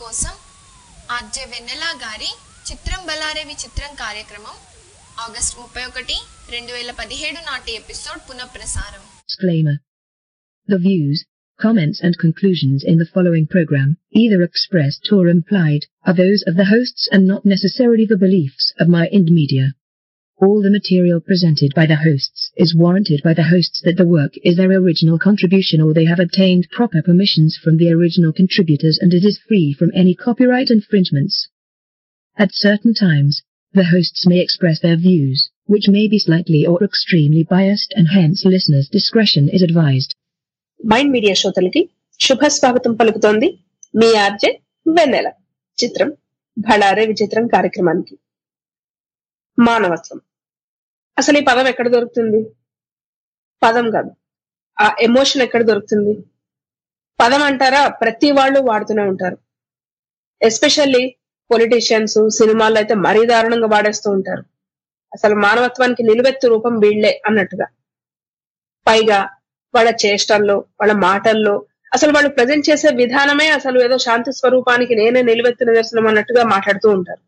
కోసం ఆర్జే వెన్నెల గారి చిత్రం బలారే విచిత్రం కార్యక్రమం ఆగస్ట్ ముప్పై ఒకటి రెండు వేల పదిహేడు నాటి ఎపిసోడ్ పునఃప్రసారం Disclaimer. The views, comments and conclusions in the following program, either expressed or implied, are those of the hosts and not necessarily the beliefs of my Ind Media. All the material presented by the hosts is warranted by the hosts that the work is their original contribution or they have obtained proper permissions from the original contributors and it is free from any copyright infringements. At certain times, the hosts may express their views, which may be slightly or extremely biased and hence listeners' discretion is advised. Mind media శ్రోతలకి శుభ స్వాగతం పలుకుతోంది మీ RJ వెన్నెల చిత్రం భళారే విచిత్రం కార్యక్రమానికి మానవత్వం అసలు ఈ పదం ఎక్కడ దొరుకుతుంది పదం కాదు ఆ ఎమోషన్ ఎక్కడ దొరుకుతుంది పదం అంటారా ప్రతి వాళ్ళు వాడుతూనే ఉంటారు ఎస్పెషల్లీ పొలిటీషియన్స్ సినిమాల్లో అయితే మరీ దారుణంగా వాడేస్తూ ఉంటారు అసలు మానవత్వానికి నిలువెత్తు రూపం వీళ్లే అన్నట్టుగా పైగా వాళ్ళ చేష్టల్లో వాళ్ళ మాటల్లో అసలు వాళ్ళు ప్రజెంట్ చేసే విధానమే అసలు ఏదో శాంతి స్వరూపానికి నేనే నిలువెత్తు నిదర్శనం అన్నట్టుగా మాట్లాడుతూ ఉంటారు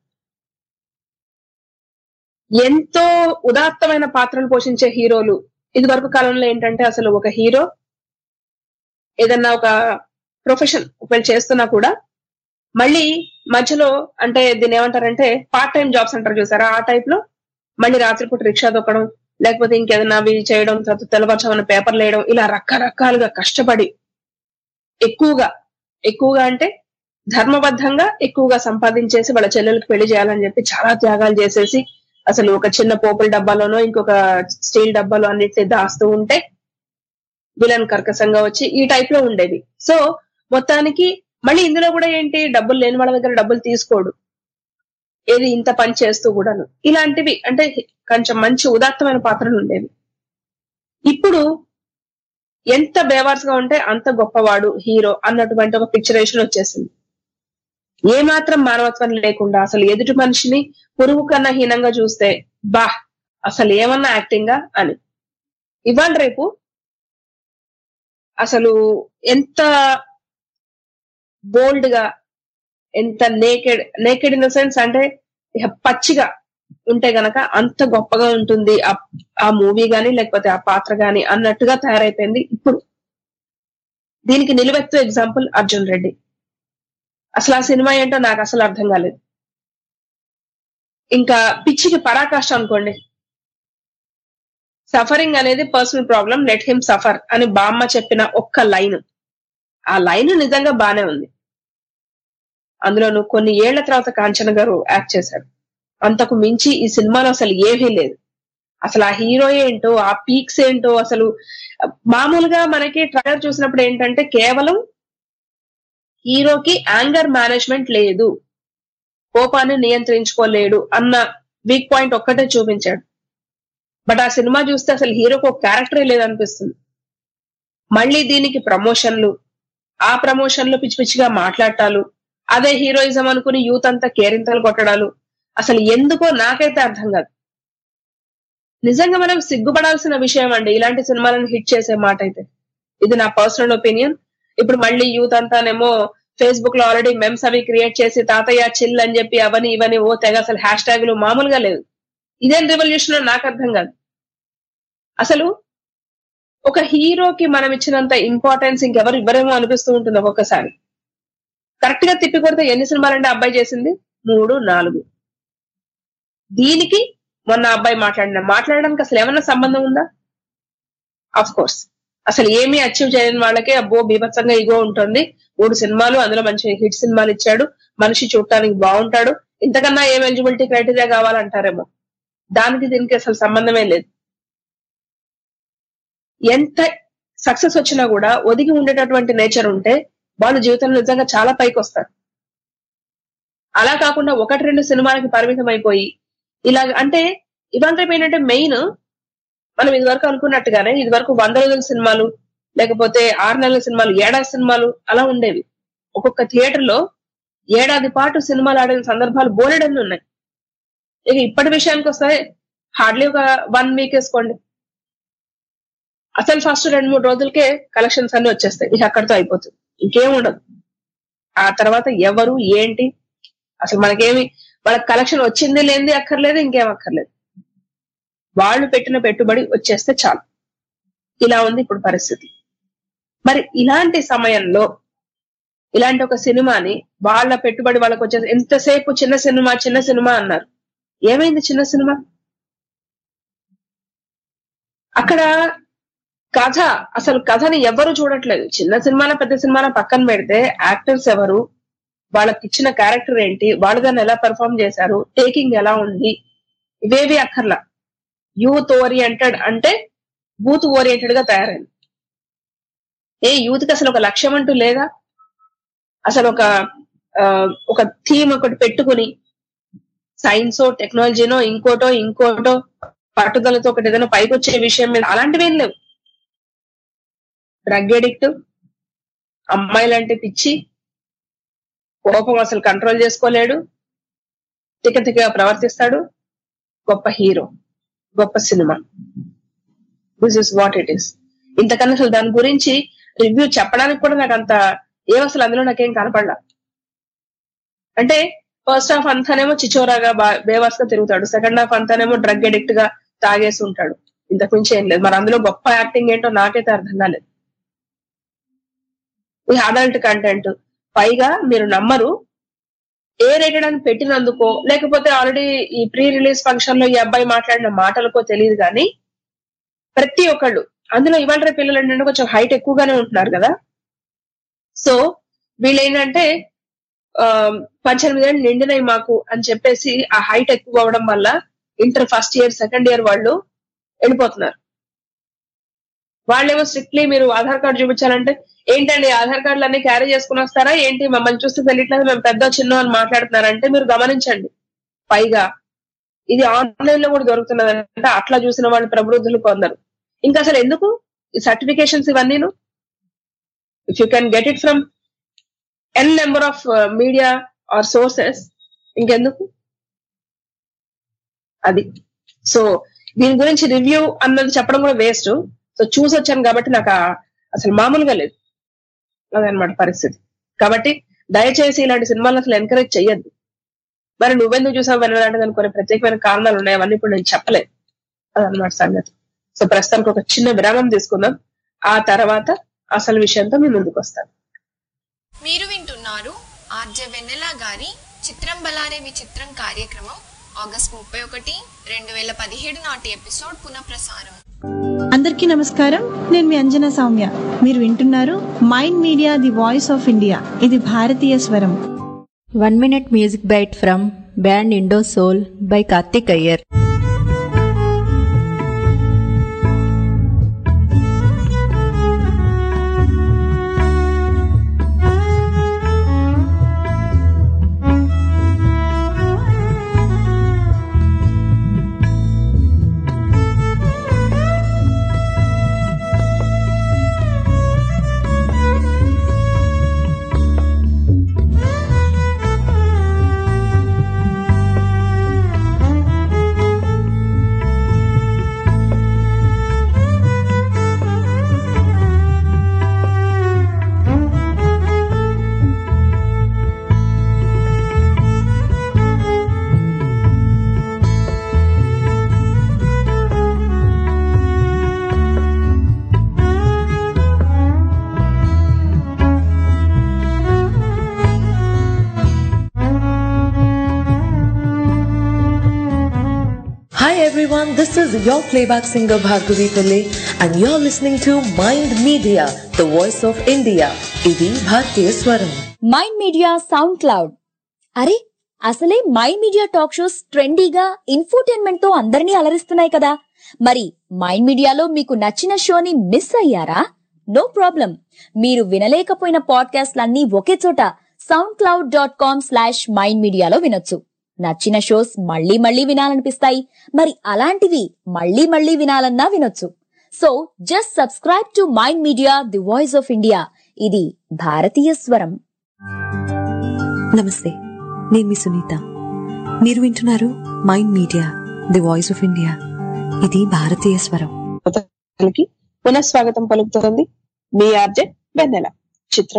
ఎంతో ఉదాత్తమైన పాత్రలు పోషించే హీరోలు ఇది వరకు కాలంలో ఏంటంటే అసలు ఒక హీరో ఏదన్నా ఒక ప్రొఫెషన్ ఒకవేళ చేస్తున్నా కూడా మళ్ళీ మధ్యలో అంటే దీన్ని ఏమంటారంటే పార్ట్ టైం జాబ్స్ అంటారు చూసారా ఆ టైప్ లో మళ్ళీ రాత్రిపూట రిక్షా తొక్కడం లేకపోతే ఇంకేదైనా అవి చేయడం తర్వాత తెల్లవారుజామున పేపర్లు వేయడం ఇలా రకరకాలుగా కష్టపడి ఎక్కువగా ఎక్కువగా అంటే ధర్మబద్ధంగా ఎక్కువగా సంపాదించేసి వాళ్ళ చెల్లెలకు పెళ్లి చేయాలని చెప్పి చాలా త్యాగాలు చేసేసి అసలు ఒక చిన్న పోపుల డబ్బాలోనో ఇంకొక స్టీల్ డబ్బాలో అన్నిటిని దాస్తూ ఉంటే విలన్ కర్కశంగా వచ్చి ఈ టైప్ లో ఉండేది సో మొత్తానికి మళ్ళీ ఇందులో కూడా ఏంటి డబ్బులు లేని వాళ్ళ దగ్గర డబ్బులు తీసుకోడు ఏది ఇంత పని చేస్తూ కూడాను ఇలాంటివి అంటే కొంచెం మంచి ఉదాత్తమైన పాత్రలు ఉండేవి ఇప్పుడు ఎంత బేవార్స్ గా ఉంటే అంత గొప్పవాడు హీరో అన్నటువంటి ఒక పిక్చరేషన్ వచ్చేసింది ఏ మాత్రం మానవత్వం లేకుండా అసలు ఎదుటి మనిషిని పురుగు కన్నా హీనంగా చూస్తే బా అసలు ఏమన్నా యాక్టింగా అని ఇవాళ రేపు అసలు ఎంత బోల్డ్ గా ఎంత naked naked in the sense అంటే ఇక పచ్చిగా ఉంటే గనక అంత గొప్పగా ఉంటుంది ఆ- ఆ మూవీ గాని లేకపోతే ఆ పాత్ర గాని అన్నట్టుగా తయారైపోయింది ఇప్పుడు దీనికి నిలువెత్తు ఎగ్జాంపుల్ అర్జున్ రెడ్డి అసలు ఆ సినిమా ఏంటో నాకు అసలు అర్థం కాలేదు ఇంకా పిచ్చికి పరాకాష్ట అనుకోండి సఫరింగ్ అనేది personal problem let him suffer అని బామ్మ చెప్పిన ఒక్క లైన్ ఆ లైన్ నిజంగా బానే ఉంది అందులోను కొన్ని ఏళ్ల తర్వాత కాంచన గారు యాక్ట్ చేశారు అంతకు మించి ఈ సినిమాలో అసలు ఏమీ లేదు అసలు ఆ హీరో ఏంటో ఆ పీక్స్ ఏంటో అసలు మామూలుగా మనకి ట్రైలర్ చూసినప్పుడు ఏంటంటే కేవలం హీరోకి యాంగర్ మేనేజ్మెంట్ లేదు కోపాన్ని నియంత్రించుకోలేడు అన్న వీక్ పాయింట్ ఒక్కటే చూపించాడు బట్ ఆ సినిమా చూస్తే అసలు హీరోకి ఒక క్యారెక్టరే లేదనిపిస్తుంది మళ్ళీ దీనికి ప్రమోషన్లు ఆ ప్రమోషన్లు పిచ్చి పిచ్చిగా మాట్లాడటాలు అదే హీరోయిజం అనుకుని యూత్ అంతా కేరింతలు కొట్టడాలు అసలు ఎందుకో నాకైతే అర్థం కాదు నిజంగా మనం సిగ్గుపడాల్సిన విషయం అండి ఇలాంటి సినిమాలను హిట్ చేసే మాట అయితే ఇది నా పర్సనల్ ఒపీనియన్ ఇప్పుడు మళ్ళీ యూత్ అంతానేమో ఫేస్బుక్ లో ఆల్రెడీ మెమ్స్ అవి క్రియేట్ చేసి తాతయ్య చిల్ అని చెప్పి అవని ఇవని ఓ తెగ అసలు హ్యాష్ ట్యాగులు మామూలుగా లేదు ఇదేం రెవల్యూషన్ నాకు అర్థం కాదు అసలు ఒక హీరోకి మనం ఇచ్చినంత ఇంపార్టెన్స్ ఇంకెవరు ఇవ్వరేమో అనిపిస్తూ ఉంటుంది ఒక్కొక్కసారి కరెక్ట్ గా తిప్పి కొడితే ఎన్ని సినిమాలంటే అబ్బాయి చేసింది మూడు నాలుగు దీనికి మొన్న అబ్బాయి మాట్లాడిన మాట్లాడడానికి అసలు ఏమన్నా సంబంధం ఉందా అఫ్ కోర్స్ అసలు ఏమీ అచీవ్ చేయని వాళ్ళకే అబ్బో బీభత్సంగా ఇగో ఉంటుంది మూడు సినిమాలు అందులో మంచి హిట్ సినిమాలు ఇచ్చాడు మనిషి చూడటానికి బాగుంటాడు ఇంతకన్నా ఏం ఎలిజిబిలిటీ క్రైటీరియా కావాలంటారేమో దానికి దీనికి అసలు సంబంధమే లేదు ఎంత సక్సెస్ వచ్చినా కూడా ఒదిగి ఉండేటటువంటి నేచర్ ఉంటే వాళ్ళు జీవితంలో నిజంగా చాలా పైకి వస్తారు అలా కాకుండా ఒకటి రెండు సినిమాలకి పరిమితం అయిపోయి ఇలా అంటే ఇవాళ రేపు ఏంటంటే మెయిన్ మనం ఇదివరకు అనుకున్నట్టుగానే ఇదివరకు వంద రోజుల సినిమాలు లేకపోతే ఆరు నెలల సినిమాలు ఏడాది సినిమాలు అలా ఉండేవి ఒక్కొక్క థియేటర్ లో ఏడాది పాటు సినిమాలు ఆడిన సందర్భాలు బోలెడన్ని ఉన్నాయి ఇక ఇప్పటి విషయానికి వస్తే హార్డ్లీ ఒక వన్ వీక్ వేసుకోండి అసలు ఫస్ట్ రెండు మూడు రోజులకే కలెక్షన్స్ అన్ని వచ్చేస్తాయి ఇక అక్కడితో అయిపోతుంది ఇంకేం ఉండదు ఆ తర్వాత ఎవరు ఏంటి అసలు మనకేమి వాళ్ళకి కలెక్షన్ వచ్చింది లేనిది అక్కర్లేదు ఇంకేం అక్కర్లేదు వాళ్ళు పెట్టిన పెట్టుబడి వచ్చేస్తే చాలు ఇలా ఉంది ఇప్పుడు పరిస్థితి మరి ఇలాంటి సమయంలో ఇలాంటి ఒక సినిమాని వాళ్ళ పెట్టుబడి వాళ్ళకి వచ్చేసి ఎంతసేపు చిన్న సినిమా చిన్న సినిమా అన్నారు ఏమైంది చిన్న సినిమా అక్కడ కథ అసలు కథని ఎవరు చూడట్లేదు చిన్న సినిమాన పెద్ద సినిమాన పక్కన పెడితే యాక్టర్స్ ఎవరు వాళ్ళకి ఇచ్చిన క్యారెక్టర్ ఏంటి వాళ్ళు దాన్ని ఎలా పెర్ఫామ్ చేశారు టేకింగ్ ఎలా ఉంది ఇవేవి అక్కర్లా యూత్ ఓరియంటెడ్ అంటే బూత్ ఓరియంటెడ్ గా తయారైంది ఏ యూత్ కి అసలు ఒక లక్ష్యం అంటూ లేదా అసలు ఒక ఆ, ఒక థీమ్ ఒకటి పెట్టుకుని సైన్సో టెక్నాలజీనో ఇంకోటో ఇంకోటో పట్టుదలతో ఒకటి ఏదైనా పైకి వచ్చే విషయం మీద అలాంటివి ఏం లేవు డ్రగ్ ఎడిక్ట్ అమ్మాయిలంటే పిచ్చి కోపం అసలు కంట్రోల్ చేసుకోలేడు తిక్క తిక్కగా ప్రవర్తిస్తాడు గొప్ప హీరో గొప్ప cinema this is what it is ఇంతకన్నా అసలు దాని గురించి రివ్యూ చెప్పడానికి కూడా నాకు అంత ఏం అసలు అందులో నాకేం కనపడలా అంటే ఫస్ట్ హాఫ్ అంతానేమో చిచోరాగా బా- బేవాస్ గా తిరుగుతాడు సెకండ్ హాఫ్ అంతానేమో డ్రగ్ ఎడిక్ట్ గా తాగేసి ఉంటాడు ఇంతకు మించి ఏం లేదు మరి అందులో గొప్ప యాక్టింగ్ ఏంటో నాకైతే అర్థం కాలేదు ఈ అడల్ట్ కంటెంట్ పైగా మీరు నమ్మరు ఏ రేటెడ్ అని పెట్టినందుకో లేకపోతే ఆల్రెడీ ఈ ప్రీ రిలీజ్ ఫంక్షన్ లో ఈ అబ్బాయి మాట్లాడిన మాటలకో తెలియదు కానీ ప్రతి ఒక్కళ్ళు అందులో ఇవాళ రేపు పిల్లలు ఏంటంటే కొంచెం హైట్ ఎక్కువగానే ఉంటున్నారు కదా సో వీళ్ళు ఏంటంటే ఆ, పద్దెనిమిది ఏళ్ళు నిండినాయి మాకు అని చెప్పేసి ఆ హైట్ ఎక్కువ అవడం వల్ల inter first year second year వాళ్ళు వెళ్ళిపోతున్నారు వాళ్ళేమో స్ట్రిక్ట్లీ మీరు ఆధార్ కార్డు చూపించాలంటే ఏంటండి ఆధార్ కార్డులు అన్ని క్యారీ చేసుకుని వస్తారా ఏంటి మమ్మల్ని చూస్తే తెలియట్లేదు మేము పెద్ద చిన్న అని మాట్లాడుతున్నారంటే మీరు గమనించండి పైగా ఇది ఆన్లైన్ లో కూడా దొరుకుతున్నది అంటే అట్లా చూసిన వాళ్ళు ప్రబుద్ధులు కొందరు ఇంకా అసలు ఎందుకు ఈ సర్టిఫికేషన్స్ ఇవన్నీను if you can get it from N number of media or sources ఇంకెందుకు అది సో దీని గురించి రివ్యూ అన్నది చెప్పడం కూడా వేస్ట్ సో చూసి వచ్చాను కాబట్టి నాకు ఆ- అసలు మామూలుగా లేదు అదనమాట పరిస్థితి కాబట్టి దయచేసి ఇలాంటి సినిమాలను అసలు ఎంకరేజ్ చెయ్యొద్దు మరి నువ్వెందుకు చూసావు వెళ్ళాలంటే దానికి కొన్ని ప్రత్యేకమైన కారణాలు ఉన్నాయి అవన్నీ ఇప్పుడు నేను చెప్పలేదు అదనమాట సంగతి సో ప్రస్తుతానికి ఒక చిన్న విరామం తీసుకుందాం ఆ తర్వాత అసలు విషయంతో మీ ముందుకు వస్తాను మీరు వింటున్నారు ఆర్జే వెన్నెల గారి చిత్రం బలారే విచిత్రం కార్యక్రమం ఆగస్ట్ ముప్పై ఒకటి రెండు వేల పదిహేడు నాటి ఎపిసోడ్ పునఃప్రసారం అందరికీ నమస్కారం నేను మీ అంజనా సౌమ్య మీరు వింటున్నారు mind media the voice of India ఇది భారతీయ స్వరం One minute music bite from band Indo Soul by Karthik Iyer. Hi everyone, this is your playback singer Bhargavi Pillai and you're listening to Mind Media, the voice of India. ఇది భారతీయ స్వరం mind media sound cloud అరే అసలే mind media talk shows ట్రెండీగా infotainment తో అందరినీ అలరిస్తున్నాయి కదా మరి మైండ్ మీడియాలో మీకు నచ్చిన షోని మిస్ అయ్యారా నో ప్రాబ్లం మీరు వినలేకపోయిన పాడ్కాస్ట్లన్నీ ఒకే చోట sound cloud dot com slash mind మీడియాలో వినొచ్చు నచ్చిన షోస్ మళ్ళీ మళ్ళీ వినాలనిపిస్తాయి మరి అలాంటివి మళ్ళీ మళ్ళీ వినాలన్నా వినొచ్చు so just subscribe to mind media the voice of India ఇది భారతీయ స్వరం నమస్తే నేను మీ సునీత మీరు వింటున్నారు mind media the voice of India ఇది భారతీయ స్వరం కి పునఃస్వాగతం పలుకుతోంది మీ ఆర్జే వెన్నెల చిత్రం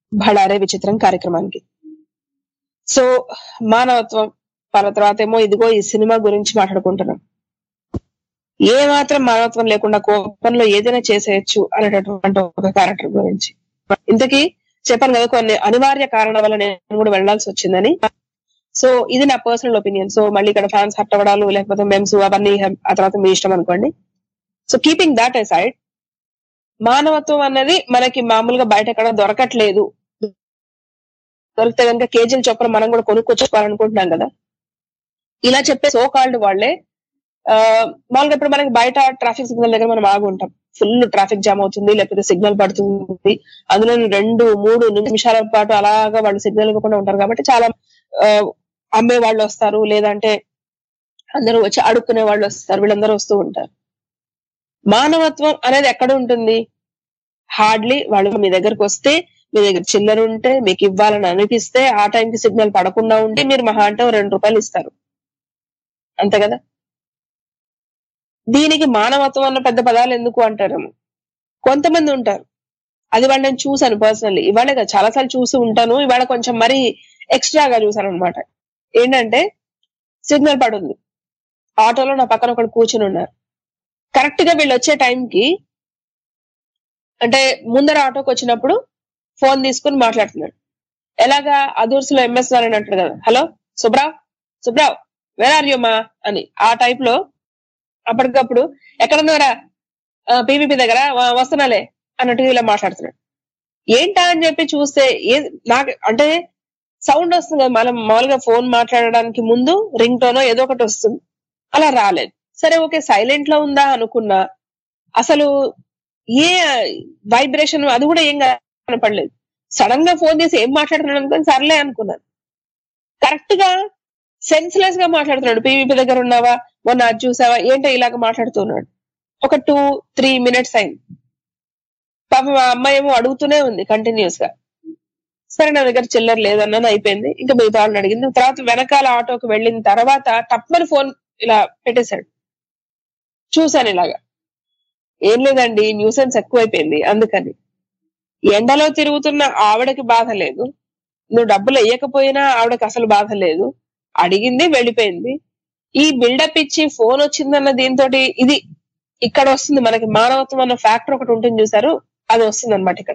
భళారే విచిత్రం కార్యక్రమానికి సో మానవత్వం వాళ్ళ తర్వాత ఏమో ఇదిగో ఈ సినిమా గురించి మాట్లాడుకుంటున్నాం ఏ మాత్రం మానవత్వం లేకుండా కోపంలో ఏదైనా చేసేయచ్చు అనేటటువంటి ఒక క్యారెక్టర్ గురించి ఇంతకీ చెప్పాను కదా కొన్ని అనివార్య కారణాల వల్ల నేను కూడా వెళ్ళాల్సి వచ్చిందని సో ఇది నా పర్సనల్ ఒపీనియన్ సో మళ్ళీ ఇక్కడ ఫ్యాన్స్ హట్ అవ్వడాలు లేకపోతే మెమ్స్ అవన్నీ ఆ తర్వాత మీ ఇష్టం అనుకోండి so keeping that aside మానవత్వం అన్నది మనకి మామూలుగా బయట ఎక్కడ దొరకట్లేదు దొరికితే కనుక కేజీల చొప్పున మనం కూడా కొనుక్కొచ్చుకోవాలనుకుంటున్నాం కదా ఇలా చెప్పే సో కాల్డ్ వాళ్ళే ఆ, మామూలుగా ఇప్పుడు మనకి బయట ట్రాఫిక్ సిగ్నల్ దగ్గర మనం ఆగి ఉంటాం ఫుల్ ట్రాఫిక్ జామ్ అవుతుంది లేకపోతే సిగ్నల్ పడుతుంది అందులో రెండు మూడు నిమిషాల పాటు అలాగా వాళ్ళు సిగ్నల్ ఇవ్వకుండా ఉంటారు కాబట్టి చాలా ఆ, అమ్మే వాళ్ళు వస్తారు లేదంటే అందరూ వచ్చి అడుక్కునే వాళ్ళు వస్తారు వీళ్ళందరూ వస్తూ ఉంటారు మానవత్వం అనేది ఎక్కడ ఉంటుంది హార్డ్లీ వాళ్ళు మీ దగ్గరకు వస్తే మీ దగ్గర చిల్లర ఉంటే మీకు ఇవ్వాలని అనిపిస్తే ఆ టైంకి సిగ్నల్ పడకుండా ఉంటే మీరు మహా అంటే ఓ రెండు రూపాయలు ఇస్తారు అంతే కదా దీనికి మానవత్వం అన్న పెద్ద పదాలు ఎందుకు అంటారేమో కొంతమంది ఉంటారు అది వాళ్ళు నేను చూసాను పర్సనల్లీ ఇవాళే కదా చాలా సార్లు చూసి ఉంటాను ఇవాళ కొంచెం మరీ ఎక్స్ట్రాగా చూసాను అనమాట ఏంటంటే సిగ్నల్ పడుంది ఆటోలో నా పక్కన ఒకడు కూర్చుని ఉన్నారు కరెక్ట్ గా వీళ్ళు వచ్చే టైంకి అంటే ముందర ఆటోకి వచ్చినప్పుడు ఫోన్ తీసుకుని మాట్లాడుతున్నాడు ఎలాగా అదూర్సులో ఎంఎస్ అని అంటాడు కదా hello Subrao Subrao where are you మా అని ఆ టైప్ లో అప్పటికప్పుడు ఎక్కడున్నారా పీవీపీ దగ్గర "వ- వస్తున్నాలే అన్నట్టుగా ఇలా మాట్లాడుతున్నాడు ఏంటా అని చెప్పి చూస్తే ఏ నాకు అంటే సౌండ్ వస్తుంది కదా మనం మామూలుగా ఫోన్ మాట్లాడడానికి ముందు రింగ్ టోనో ఏదో ఒకటి వస్తుంది అలా రాలేదు సరే ఓకే సైలెంట్ లో ఉందా అనుకున్నా అసలు ఏ వైబ్రేషన్ అది కూడా ఏం కనపడలేదు సడన్ గా ఫోన్ చేసి ఏం మాట్లాడుతున్నాడు అనుకుని సర్లే అనుకున్నాను కరెక్ట్ గా సెన్స్లెస్ గా మాట్లాడుతున్నాడు పీవీపీ దగ్గర ఉన్నావా మొన్న అది చూసావా ఏంటో ఇలాగ మాట్లాడుతున్నాడు ఒక టూ త్రీ మినిట్స్ అయింది పాపం మా అమ్మాయి ఏమో అడుగుతూనే ఉంది కంటిన్యూస్ గా సరే నా దగ్గర చిల్లర లేదన్నది అయిపోయింది ఇంకా మిగతా వాళ్ళని అడిగింది తర్వాత వెనకాల ఆటోకి వెళ్ళిన తర్వాత తప్పని ఫోన్ ఇలా పెట్టేశాడు చూశాను ఇలాగా ఏం లేదండి న్యూసెన్స్ ఎక్కువైపోయింది అందుకని ఎండలో తిరుగుతున్న ఆవిడకి బాధ లేదు నువ్వు డబ్బులు వేయకపోయినా ఆవిడకి అసలు బాధ లేదు అడిగింది వెళ్ళిపోయింది ఈ బిల్డప్ ఇచ్చి ఫోన్ వచ్చిందన్న దీంతో ఇది ఇక్కడ వస్తుంది మనకి మానవత్వం అన్న ఫ్యాక్టర్ ఒకటి ఉంటుంది చూసారు అది వస్తుంది అనమాట ఇక్కడ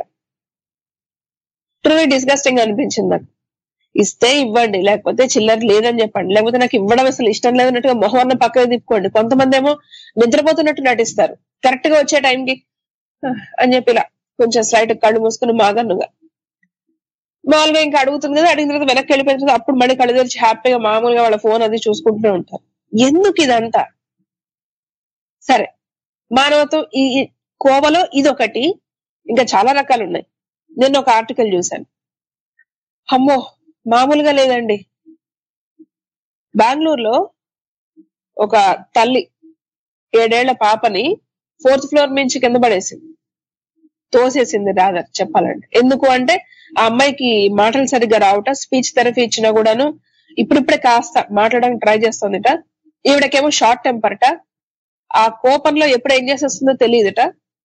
ట్రూలీ డిస్గస్టింగ్ అనిపించింది నాకు ఇస్తే ఇవ్వండి లేకపోతే చిల్లర లేదని చెప్పండి లేకపోతే నాకు ఇవ్వడం అసలు ఇష్టం లేదన్నట్టుగా మొహం అన్న పక్కకు తిప్పుకోండి కొంతమంది ఏమో నిద్రపోతున్నట్టు నటిస్తారు కరెక్ట్ గా వచ్చే టైంకి అని చెప్పి ఇలా కొంచెం స్లైట్ కళ్ళు మూసుకుని మాగన్నుగా మామూలుగా ఇంకా అడుగుతుంది కదా అడిగిన తర్వాత వెనక్కి వెళ్ళిపోయిన తర్వాత అప్పుడు మళ్ళీ కళ్ళు తెరిచి హ్యాపీగా మామూలుగా వాళ్ళ ఫోన్ అది చూసుకుంటూనే ఉంటారు ఎందుకు ఇదంతా సరే మానవత్వం ఈ ఈ కోవలో ఇదొకటి ఇంకా చాలా రకాలు ఉన్నాయి నేను ఒక ఆర్టికల్ చూశాను అమ్మో మామూలుగా లేదండి బెంగళూరులో ఒక తల్లి ఏడేళ్ల పాపని ఫోర్త్ ఫ్లోర్ నుంచి కింద పడేసింది తోసేసింది రాదర్ చెప్పాలంటే ఎందుకు అంటే ఆ అమ్మాయికి మాటలు సరిగ్గా రావట స్పీచ్ థెరపీ ఇచ్చినా కూడాను ఇప్పుడిప్పుడే కాస్త మాట్లాడడానికి ట్రై చేస్తుందిట ఈవిడకేమో షార్ట్ టెంపర్ట ఆ కోపంలో ఎప్పుడు ఏం చేసేస్తుందో తెలియదుట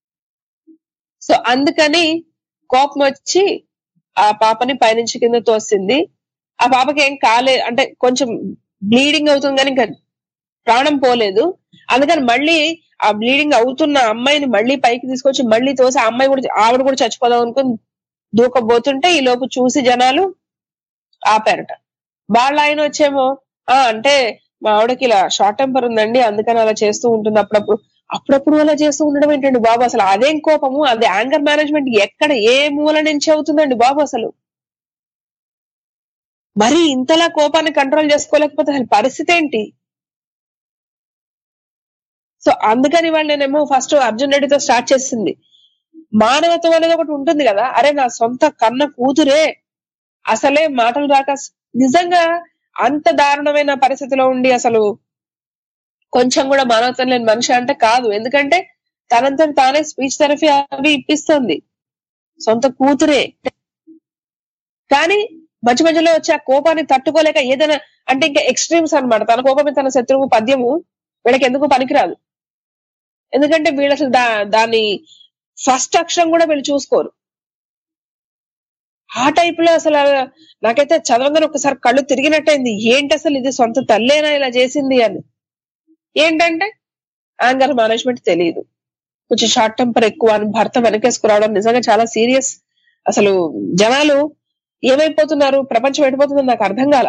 సో అందుకని కోపం వచ్చి ఆ పాపని పైనుంచి కింద తోసింది ఆ పాపకి ఏం కాలే అంటే కొంచెం బ్లీడింగ్ అవుతుంది కానీ ఇంకా ప్రాణం పోలేదు అందుకని మళ్ళీ ఆ బ్లీడింగ్ అవుతున్న అమ్మాయిని మళ్ళీ పైకి తీసుకొచ్చి మళ్ళీ తోసి ఆ అమ్మాయి కూడా ఆవిడ కూడా చచ్చిపోదాం అనుకుని దూకబోతుంటే ఈ లోపు చూసి జనాలు ఆపారట వాళ్ళ ఆయన వచ్చేమో ఆ అంటే మా ఆవిడకి ఇలా షార్ట్ టెంపర్ ఉందండి అందుకని అలా చేస్తూ ఉంటుంది అప్పుడప్పుడు అప్పుడప్పుడు అలా చేస్తూ ఉండడం ఏంటండి బాబు అసలు అదేం కోపము అది యాంగర్ మేనేజ్మెంట్ ఎక్కడ ఏ మూల నుంచి అవుతుందండి బాబు అసలు మరి ఇంతలా కోపాన్ని కంట్రోల్ చేసుకోలేకపోతే అసలు పరిస్థితి ఏంటి సో అందుకని వాళ్ళు నేనేమో ఫస్ట్ అర్జున్ రెడ్డితో స్టార్ట్ చేసింది మానవత్వం అనేది ఒకటి ఉంటుంది కదా అరే నా సొంత కన్న కూతురే అసలే మాటలు రాక నిజంగా అంత దారుణమైన పరిస్థితిలో ఉండి అసలు కొంచెం కూడా మానవత్వం లేని మనిషి అంటే కాదు ఎందుకంటే తనంతా తానే స్పీచ్ థెరపీ అవి ఇప్పిస్తుంది సొంత కూతురే కానీ మధ్య మధ్యలో వచ్చే ఆ కోపాన్ని తట్టుకోలేక ఏదైనా అంటే ఇంకా ఎక్స్ట్రీమ్స్ అన్నమాట తన కోపమే తన శత్రువు పద్యము వీళ్ళకి ఎందుకు పనికిరాదు ఎందుకంటే వీళ్ళు అసలు దా దాన్ని ఫస్ట్ అక్షరం కూడా వీళ్ళు చూసుకోరు ఆ టైప్ లో అసలు నాకైతే చదవగానే ఒకసారి కళ్ళు తిరిగినట్టయింది ఏంటి అసలు ఇది సొంత తల్లేనా ఇలా చేసింది అని ఏంటంటే యాంగర్ మేనేజ్మెంట్ తెలియదు కొంచెం షార్ట్ టెంపర్ ఎక్కువ అని భర్త వెనకేసుకురావడం నిజంగా చాలా సీరియస్ అసలు జనాలు ఏమైపోతున్నారు ప్రపంచం ఎడిపోతుందో నాకు అర్థం కాల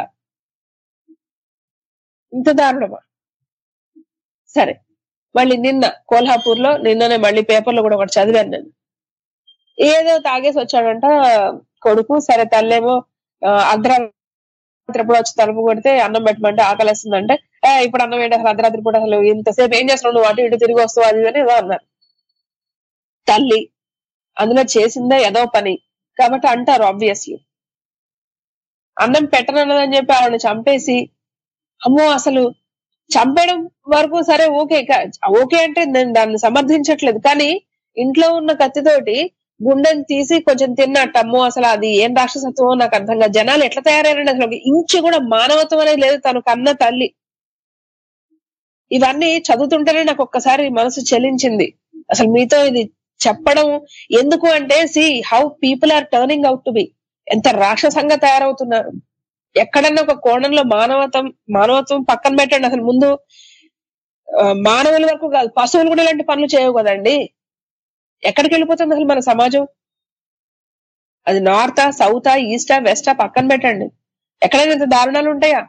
ఇంత దారుణమా సరే మళ్ళీ నిన్న కోల్హాపూర్ లో నిన్ననే మళ్ళీ పేపర్లో కూడా ఒకటి చదివాను నేను ఏదో తాగేసి వచ్చాడంట కొడుకు సరే తల్లేమో ఆ, అర్ధరాత్రి పూట వచ్చి తలుపు కొడితే అన్నం పెట్టమంటే ఆకలేస్తుందంటే "ఏ, ఇప్పుడు అన్నం ఏంటి అసలు అర్ధరాత్రి పూట అసలు ఇంతసేపు ఏం చేస్తున్నావు నువ్వు అటు ఇటు తిరిగి వస్తావు అది ఇది అని ఏదో అన్నారు తల్లి అందులో చేసిందే ఏదో పని కాబట్టి అంటారు ఆబ్వియస్లీ అన్నం పెట్టనన్నదని చెప్పి ఆవిడని చంపేసి అమ్మో అసలు చంపేయడం వరకు సరే ఓకే కా- ఓకే అంటే నేను దాన్ని సమర్థించట్లేదు కానీ ఇంట్లో ఉన్న కత్తితోటి గుండెని తీసి కొంచెం తిన్నట్టు అమ్మో అసలు అది ఏం రాక్షసత్వమో నాకు అర్థం కాదు జనాలు ఎట్లా తయారయ్యారంటే అసలు ఒక ఇంచు కూడా మానవత్వం అనేది లేదు తను కన్న తల్లి ఇవన్నీ చదువుతుంటేనే నాకు ఒక్కసారి మనసు చెలించింది అసలు మీతో ఇది చెప్పడం ఎందుకు అంటే see how people are turning out to be ఎంత రాక్షసంగా తయారవుతున్నారు ఎక్కడన్నా ఒక కోణంలో మానవత్వం మానవత్వం పక్కన పెట్టండి అసలు ముందు ఆ, మానవుల వరకు కాదు పశువులు కూడా ఇలాంటి పనులు చేయవు కదండి ఎక్కడికి వెళ్ళిపోతుంది అసలు మన సమాజం అది నార్తా సౌతా ఈస్టా వెస్టా పక్కన పెట్టండి ఎక్కడైనా ఇంత దారుణాలు ఉంటాయా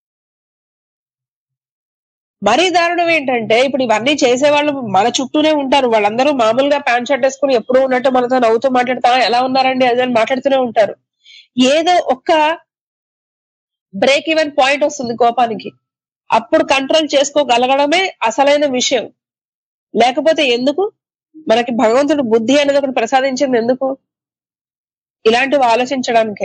మరీ దారుణం ఏంటంటే ఇప్పుడు ఇవన్నీ చేసేవాళ్ళు మన చుట్టూనే ఉంటారు వాళ్ళందరూ మామూలుగా ప్యాంట్ షర్ట్ వేసుకుని ఎప్పుడూ ఉన్నట్టు మనతో నవ్వుతూ మాట్లాడతా ఎలా ఉన్నారండి అదే అని మాట్లాడుతూనే ఉంటారు ఏదో ఒక్క బ్రేక్ ఈవెన్ పాయింట్ వస్తుంది కోపానికి అప్పుడు కంట్రోల్ చేసుకోగలగడమే అసలైన విషయం లేకపోతే ఎందుకు మనకి భగవంతుడు బుద్ధి అనేది ఒకటి ప్రసాదించింది ఎందుకు ఇలాంటివి ఆలోచించడానికే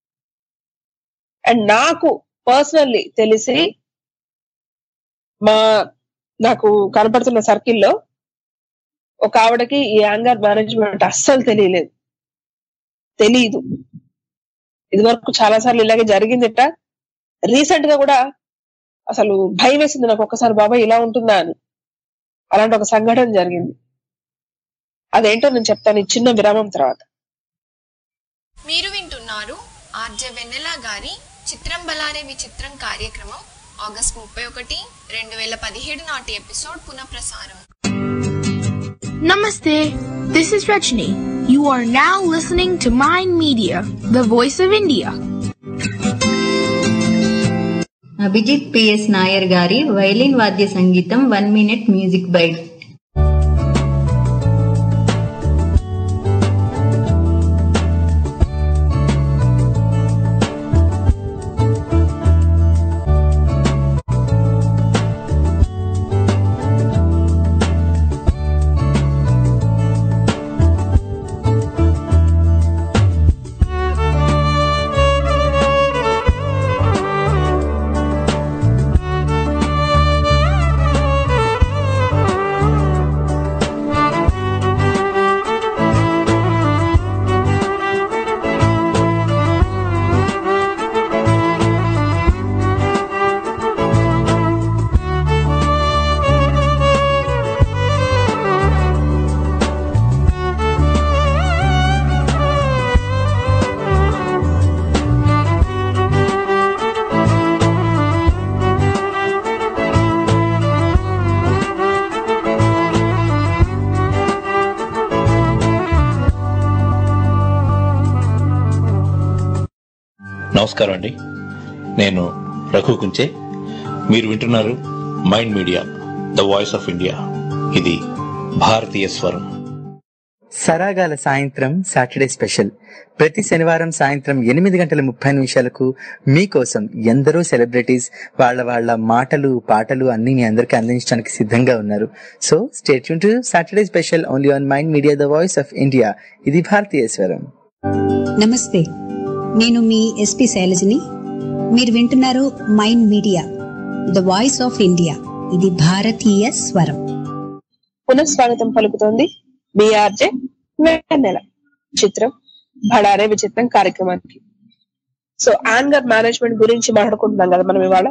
అండ్ నాకు పర్సనల్లీ తెలిసి మా నాకు కనపడుతున్న సర్కిల్లో ఒక ఆవిడకి ఈ యాంగర్ మేనేజ్మెంట్ అస్సలు తెలియలేదు తెలియదు ఇది వరకు చాలా సార్లు ఇలాగే జరిగిందిట రీసెంట్ గా కూడా అసలు భయం వేసింది నాకు ఒక్కసారి బాబాయ్ ఇలా ఉంటుందా అని అలాంటి ఒక సంఘటన జరిగింది అదేంటో నేను చెప్తాను ఈ చిన్న విరామం తర్వాత మీరు వింటున్నారు ఆర్జే వెన్నెల గారి చిత్రం బలారే విచిత్రం కార్యక్రమం ఆగస్ట్ ముప్పై ఒకటి రెండు వేల పదిహేడు నాటి ఎపిసోడ్ పునఃప్రసారం Namaste. This is Rajni. You are now listening to Mind Media, the voice of India. Abhijith P S Nair గారి వైలిన్ వాద్య సంగీతం వన్ మినిట్ మ్యూజిక్ బైట్ నమస్కారం అండి నేను రఘు కుంచే మీరు వింటున్నారు mind media the voice of India ఇది భారతీయ స్వరం సరాగాల సాయంత్రం సాటర్డే స్పెషల్ ప్రతి శనివారం సాయంత్రం ఎనిమిది గంటల ముప్పై నిమిషాలకు మీకోసం ఎందరో సెలబ్రిటీస్ వాళ్ళ వాళ్ళ మాటలు పాటలు అన్ని మీ అందరికీ అందించడానికి సిద్ధంగా ఉన్నారు so state to Saturday special only on mind media the voice of India ఇది భారతీయ స్వరం నమస్తే నేను మీ ఎస్పి శైలజని మీరు వింటున్నారు mind media the voice of India ఇది భారతీయ స్వరం పునఃస్వాగతం పలుకుతోంది బీఆర్జే వెన్నెల చిత్రం భడారే విచిత్రం కార్యక్రమానికి సో యాంగర్ మేనేజ్మెంట్ గురించి మాట్లాడుకుంటున్నాం కదా మనం ఇవాళ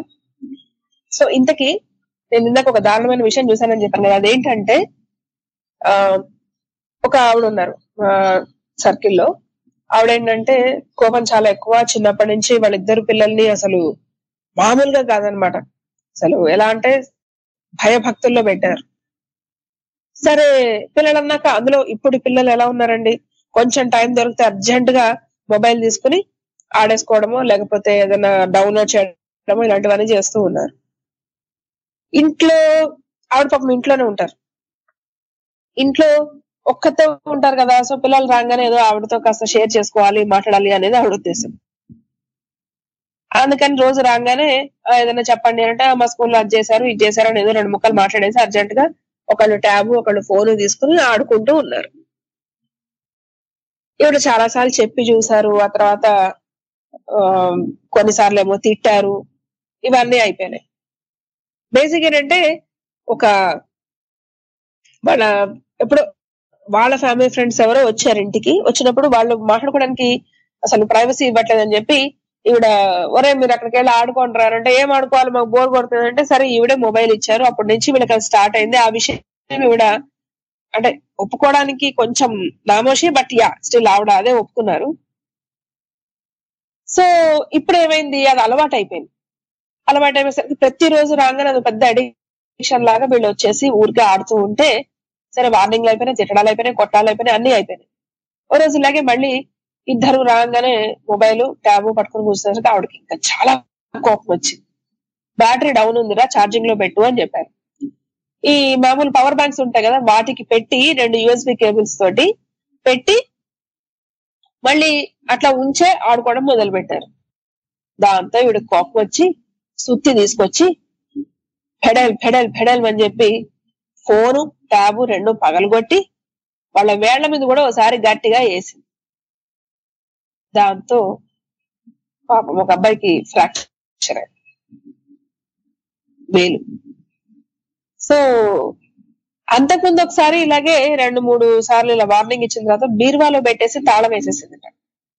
సో ఇంతకీ నేను ఇందాక ఒక దారుణమైన విషయం చూసానని చెప్పాను కదా అదేంటంటే ఆ ఒక ఆవిడ ఉన్నారు సర్కిల్లో ఆవిడేంటంటే కోపం చాలా ఎక్కువ చిన్నప్పటి నుంచి వాళ్ళిద్దరు పిల్లల్ని అసలు మామూలుగా కాదనమాట అసలు ఎలా అంటే భయభక్తుల్లో పెట్టారు సరే పిల్లలు అన్నాక అందులో ఇప్పుడు పిల్లలు ఎలా ఉన్నారండి కొంచెం టైం దొరికితే అర్జెంట్ గా మొబైల్ తీసుకుని ఆడేసుకోవడమో లేకపోతే ఏదైనా డౌన్లోడ్ చేయడమో ఇలాంటివన్నీ చేస్తూ ఉన్నారు ఇంట్లో ఆవిడ పాపం ఇంట్లోనే ఉంటారు ఇంట్లో ఒక్కతే ఉంటారు కదా సో పిల్లలు రాగానే ఏదో ఆవిడతో కాస్త షేర్ చేసుకోవాలి మాట్లాడాలి అనేది ఆవిడ ఉద్దేశం అందుకని రోజు రాగానే "ఆ, ఏదైనా చెప్పండి అంటే "ఆ, మా స్కూల్లో అది చేశారు ఇది చేశారు అని ఏదో రెండు ముక్కలు మాట్లాడేసి అర్జెంట్ గా ఒకళ్ళు ట్యాబ్ ఒకళ్ళు ఫోన్ తీసుకుని ఆడుకుంటూ ఉన్నారు ఈవిడ చాలా సార్లు చెప్పి చూసారు ఆ తర్వాత ఆ, కొన్నిసార్లు ఏమో తిట్టారు ఇవన్నీ అయిపోయినాయి బేసిక్ ఏంటంటే ఒక వాళ్ళ ఎప్పుడు వాళ్ళ ఫ్యామిలీ ఫ్రెండ్స్ ఎవరో వచ్చారు ఇంటికి వచ్చినప్పుడు వాళ్ళు మాట్లాడుకోవడానికి అసలు ప్రైవసీ ఇవ్వట్లేదని చెప్పి ఈవిడ ఒరే మీరు అక్కడికి వెళ్ళి ఆడుకోండి అంటే ఏం ఆడుకోవాలి మాకు బోర్ కొడుతుంది అంటే సరే ఈవిడే మొబైల్ ఇచ్చారు అప్పటి నుంచి వీళ్ళకి అది స్టార్ట్ అయింది ఆ విషయం ఈవిడ అంటే ఒప్పుకోవడానికి కొంచెం నామోషి బట్ యా స్టిల్ ఆవిడ అదే ఒప్పుకున్నారు సో ఇప్పుడు ఏమైంది అది అలవాటు అయిపోయింది అలవాటు అయిపోయేసరికి ప్రతిరోజు రాగానే అది పెద్ద అడిక్షన్ లాగా వీళ్ళు వచ్చేసి ఊరికే ఆడుతూ ఉంటే సరే వార్నింగ్లు అయిపోయినాయి తిట్టడాలు అయిపోయినాయి కొట్టాలు అయిపోయినాయి అన్ని అయిపోయినాయి ఓ రోజు ఇలాగే మళ్ళీ ఇద్దరు రాగానే మొబైల్ ట్యాబ్ పట్టుకుని కూర్చునేసరికి ఆవిడకి ఇంకా చాలా కోపం వచ్చింది బ్యాటరీ డౌన్ ఉందిరా ఛార్జింగ్ లో పెట్టు అని చెప్పారు ఈ మామూలు పవర్ బ్యాంక్స్ ఉంటాయి కదా వాటికి పెట్టి రెండు యూఎస్బి కేబుల్స్ తోటి పెట్టి మళ్ళీ అట్లా ఉంచే ఆడుకోవడం మొదలు పెట్టారు దాంతో ఈవిడ కోపం వచ్చి సుత్తి తీసుకొచ్చి ఫెడల్ ఫెడల్ ఫెడల్ అని చెప్పి ఫోను ట్యాబు రెండు పగలగొట్టి వాళ్ళ వేళ్ల మీద కూడా ఒకసారి గట్టిగా వేసింది దాంతో పాపం ఒక అబ్బాయికి ఫ్రాక్చర్ అయింది వేలు సో అంతకుముందు ఒకసారి ఇలాగే రెండు మూడు సార్లు ఇలా వార్నింగ్ ఇచ్చిన తర్వాత బీరువాలో పెట్టేసి తాళం వేసేసిందట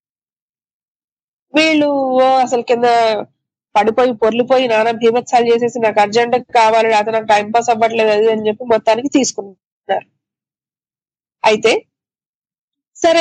వీళ్ళు ఓ అసలు కింద పడిపోయి పొర్లిపోయి నానా భీభత్సాలు చేసేసి నాకు అర్జెంట్ కావాలి లేకపోతే నాకు టైం పాస్ అవ్వట్లేదు అది అని చెప్పి మొత్తానికి తీసుకున్నారు అయితే సరే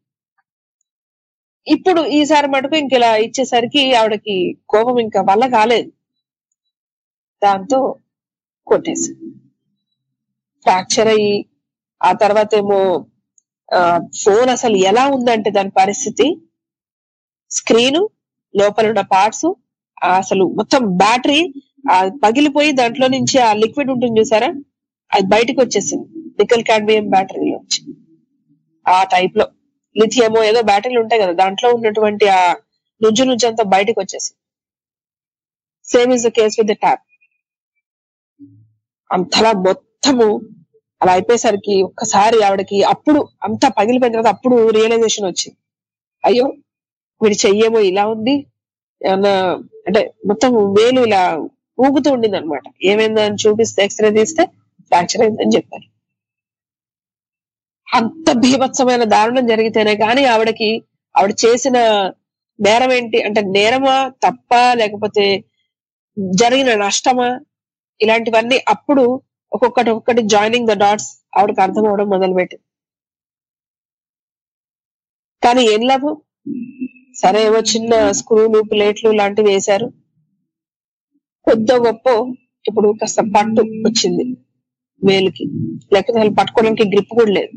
ఇప్పుడు ఈసారి మటుకు ఇంక ఇలా ఇచ్చేసరికి ఆవిడకి కోపం ఇంకా వల్ల కాలేదు దాంతో కొట్టేసి ఫ్రాక్చర్ అయ్యి ఆ తర్వాత ఏమో ఫోన్ అసలు ఎలా ఉందంటే దాని పరిస్థితి స్క్రీన్ లోపల ఉన్న పార్ట్స్ అసలు మొత్తం బ్యాటరీ పగిలిపోయి దాంట్లో నుంచి ఆ లిక్విడ్ ఉంటుంది చూసారా అది బయటకు వచ్చేసింది నికల్ క్యాడ్మియం బ్యాటరీలో వచ్చి ఆ టైప్ లో లిథియమో ఏదో బ్యాటరీలు ఉంటాయి కదా దాంట్లో ఉన్నటువంటి ఆ నుజ్జు నుజ్జు అంతా బయటకు వచ్చేసింది same is the case with the tap అంతలా మొత్తము అలా అయిపోయేసరికి ఒక్కసారి ఆవిడకి అప్పుడు అంతా పగిలిపోయిన తర్వాత అప్పుడు రియలైజేషన్ వచ్చింది అయ్యో వీడి చెయ్యేమో ఇలా ఉంది ఏమన్నా అంటే మొత్తం వేలు ఇలా ఊగుతూ ఉండింది అనమాట ఏమైందని చూపిస్తే ఎక్స్రే తీస్తే ఫ్రాక్చర్ అయిందని చెప్పారు అంత భీభత్సమైన దారుణం జరిగితేనే కానీ ఆవిడకి ఆవిడ చేసిన నేరం ఏంటి అంటే నేరమా తప్ప లేకపోతే జరిగిన నష్టమా ఇలాంటివన్నీ అప్పుడు ఒక్కొక్కటి ఒక్కొక్కటి జాయినింగ్ ద డాట్స్ ఆవిడకి అర్థం అవడం మొదలుపెట్టి కానీ ఏం లాభం సరే ఏవో చిన్న స్క్రూలు ప్లేట్లు లాంటివి వేశారు కొద్ది గొప్ప ఇప్పుడు కాస్త పట్టు వచ్చింది వేలుకి లేకపోతే అసలు పట్టుకోవడానికి గ్రిప్ కూడా లేదు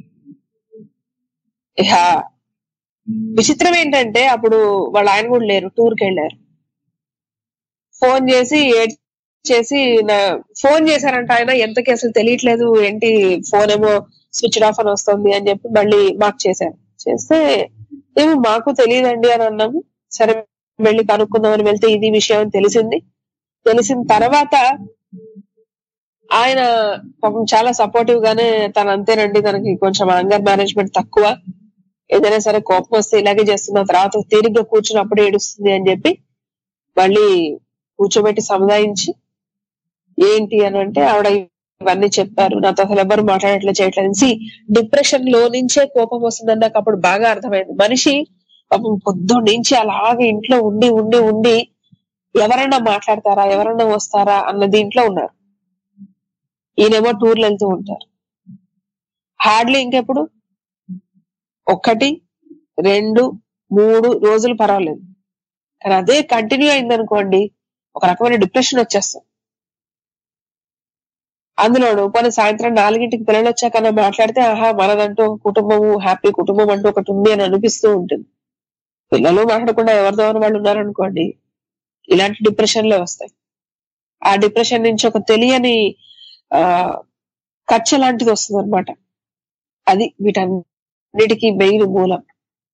ఇక విచిత్రం ఏంటంటే అప్పుడు వాళ్ళ ఆయన కూడా లేరు టూర్కి వెళ్ళారు ఫోన్ చేసి ఏడ్ చేసి నా- ఫోన్ చేశారంట ఆయన ఎంతకి అసలు తెలియట్లేదు ఏంటి ఫోన్ ఏమో స్విచ్ ఆఫ్ అని వస్తుంది అని చెప్పి మళ్ళీ మాకు చేశారు చేస్తే ఏమో మాకు తెలియదండి అని అన్నాము సరే వెళ్ళి కనుక్కుందామని వెళ్తే ఇది విషయం అని తెలిసింది తెలిసిన తర్వాత ఆయన పాపం చాలా సపోర్టివ్ గానే తను అంతేనండి తనకి కొంచెం యాంగర్ మేనేజ్మెంట్ తక్కువ ఏదైనా సరే కోపం వస్తే ఇలాగే చేస్తున్న తర్వాత తీరిగ్గా కూర్చున్నప్పుడు ఏడుస్తుంది అని చెప్పి మళ్ళీ కూర్చోబెట్టి సముదాయించి ఏంటి అని అంటే ఆవిడ ఇవన్నీ చెప్పారు నాతో అసలు ఎవరు మాట్లాడట్లే చేయట్లేదు సి డిప్రెషన్ లో నుంచే కోపం వస్తుందని నాకు అప్పుడు బాగా అర్థమైంది మనిషి పాపం పొద్దున్న నుంచి అలాగే ఇంట్లో ఉండి ఉండి ఉండి ఎవరైనా మాట్లాడతారా ఎవరైనా వస్తారా అన్న దీంట్లో ఉన్నారు ఈయనేమో టూర్లు వెళ్తూ ఉంటారు హార్డ్లీ ఇంకెప్పుడు ఒక్కటి రెండు మూడు రోజులు పర్వాలేదు కానీ అదే కంటిన్యూ అయింది అనుకోండి ఒక రకమైన డిప్రెషన్ వచ్చేస్తుంది అందులోను పోనీ సాయంత్రం నాలుగింటికి పిల్లలు వచ్చాక మాట్లాడితే ఆహా మనదంటూ ఒక కుటుంబము హ్యాపీ కుటుంబం అంటూ ఒకటి ఉంది అని అనిపిస్తూ ఉంటుంది పిల్లలు మాట్లాడకుండా ఎవరిదో అని వాళ్ళు ఉన్నారనుకోండి ఇలాంటి డిప్రెషన్లే వస్తాయి ఆ డిప్రెషన్ నుంచి ఒక తెలియని ఆ కచ్చ లాంటిది వస్తుంది అనమాట అది వీటన్నిటికీ మెయిన్ మూలం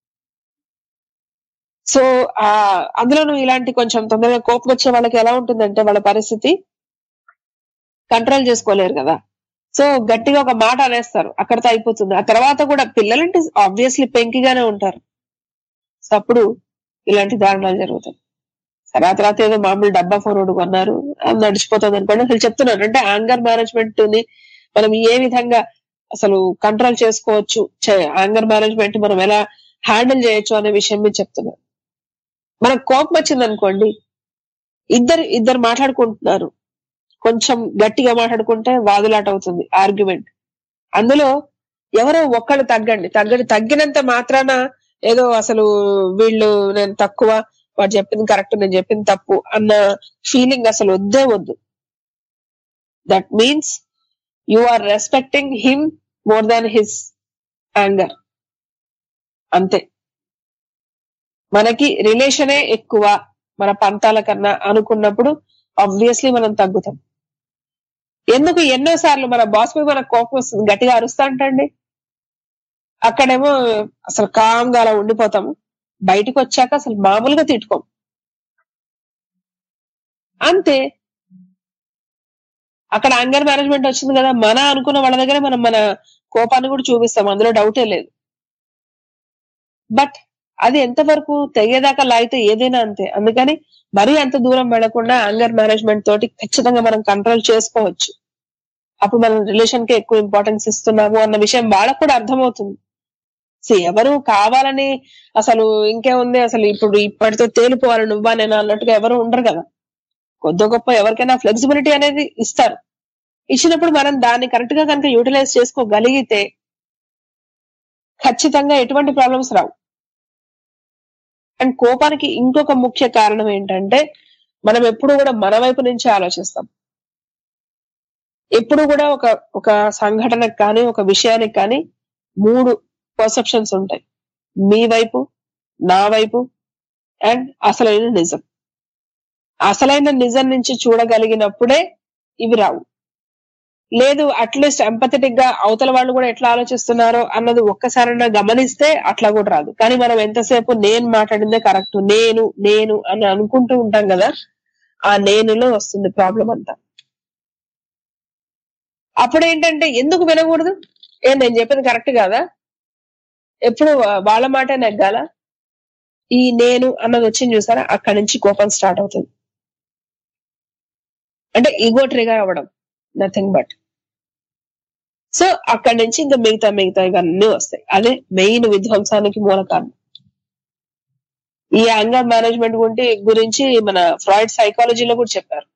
సో ఆ అందులోనూ ఇలాంటి కొంచెం తొందరగా కోపం వచ్చే వాళ్ళకి ఎలా ఉంటుందంటే వాళ్ళ పరిస్థితి కంట్రోల్ చేసుకోలేరు కదా సో గట్టిగా ఒక మాట అనేస్తారు అక్కడితో అయిపోతుంది ఆ తర్వాత కూడా పిల్లలంటే ఆబ్వియస్లీ పెంకిగానే ఉంటారు సో అప్పుడు ఇలాంటి దారుణాలు జరుగుతాయి సరే ఆ తర్వాత ఏదో మామూలు డబ్బా ఫోన్ ఒకటి కొన్నారు అది నడిచిపోతుంది అనుకోండి అసలు చెప్తున్నాను అంటే యాంగర్ మేనేజ్మెంట్ ని మనం ఏ విధంగా అసలు కంట్రోల్ చేసుకోవచ్చు యాంగర్ మేనేజ్మెంట్ మనం ఎలా హ్యాండిల్ చేయొచ్చు అనే విషయం మీద చెప్తున్నాను మనకు కోపం వచ్చింది అనుకోండి ఇద్దరు ఇద్దరు మాట్లాడుకుంటున్నారు కొంచెం గట్టిగా మాట్లాడుకుంటే వాదులాట అవుతుంది ఆర్గ్యుమెంట్ అందులో ఎవరో ఒక్కళ్ళు తగ్గండి తగ్గడి తగ్గినంత మాత్రాన ఏదో అసలు వీళ్ళు నేను తక్కువ వాడు చెప్పింది కరెక్ట్ నేను చెప్పింది తప్పు అన్న ఫీలింగ్ అసలు వద్దే వద్దు that means you are respecting him more than his anger అంతే మనకి రిలేషనే ఎక్కువ మన పంతాల కన్నా అనుకున్నప్పుడు ఆబ్వియస్లీ మనం తగ్గుతాం ఎందుకు ఎన్నో సార్లు మన బాస్ మీద మనకు కోపం వస్తుంది గట్టిగా అరుస్తా అంటండి అక్కడేమో అసలు కామ్గా అలా ఉండిపోతాము బయటకు వచ్చాక అసలు మామూలుగా తిట్టుకోం అంతే అక్కడ యాంగర్ మేనేజ్మెంట్ వచ్చింది కదా మన అనుకున్న వాళ్ళ దగ్గర మనం మన కోపాన్ని కూడా చూపిస్తాం అందులో డౌటే లేదు బట్ అది ఎంతవరకు తెగేదాకా లాగితే ఏదైనా అంతే అందుకని మరీ అంత దూరం వెళ్లకుండా యాంగర్ మేనేజ్మెంట్ తోటి ఖచ్చితంగా మనం కంట్రోల్ చేసుకోవచ్చు అప్పుడు మనం రిలేషన్ కి ఎక్కువ ఇంపార్టెన్స్ ఇస్తున్నాము అన్న విషయం వాళ్ళకు కూడా అర్థమవుతుంది సో ఎవరు కావాలని అసలు ఇంకేముంది అసలు ఇప్పుడు ఇప్పటితో తేలిపోవాలి నువ్వా నేను అన్నట్టుగా ఎవరు ఉండరు కదా కొద్ది గొప్ప ఎవరికైనా ఫ్లెక్సిబిలిటీ అనేది ఇస్తారు ఇచ్చినప్పుడు మనం దాన్ని కరెక్ట్ గా కనుక యూటిలైజ్ చేసుకోగలిగితే ఖచ్చితంగా ఎటువంటి ప్రాబ్లమ్స్ రావు అండ్ కోపానికి ఇంకొక ముఖ్య కారణం ఏంటంటే మనం ఎప్పుడు కూడా మన వైపు నుంచి ఆలోచిస్తాం ఎప్పుడు కూడా ఒక ఒక సంఘటనకు కానీ ఒక విషయానికి కానీ మూడు పర్సెప్షన్స్ ఉంటాయి మీ వైపు నా వైపు అండ్ అసలైన నిజం అసలైన నిజం నుంచి చూడగలిగినప్పుడే ఇవి రావు లేదు అట్లీస్ట్ ఎంపథెటిక్ గా అవతల వాళ్ళు కూడా ఎట్లా ఆలోచిస్తున్నారో అన్నది ఒక్కసారైనా గమనిస్తే అట్లా కూడా రాదు కానీ మనం ఎంతసేపు నేను మాట్లాడిందే కరెక్ట్ నేను నేను అని అనుకుంటూ ఉంటాం కదా ఆ నేనులో వస్తుంది ప్రాబ్లం అంతా అప్పుడు ఏంటంటే ఎందుకు వినకూడదు ఏ నేను చెప్పింది కరెక్ట్ కాదా ఎప్పుడు వాళ్ళ మాట నెగ్గాల ఈ నేను అన్నది వచ్చింది చూసారా అక్కడి నుంచి కోపం స్టార్ట్ అవుతుంది అంటే ఈగో ట్రిగర్ అవ్వడం నథింగ్ బట్ సో అక్కడి నుంచి ఇంకా మిగతా మిగతా ఇవన్నీ వస్తాయి అదే మెయిన్ విధ్వంసానికి మూల కారణం ఈ యాంగర్ మేనేజ్మెంట్ గురించి గురించి మన ఫ్రాయిడ్ సైకాలజీలో కూడా చెప్పారు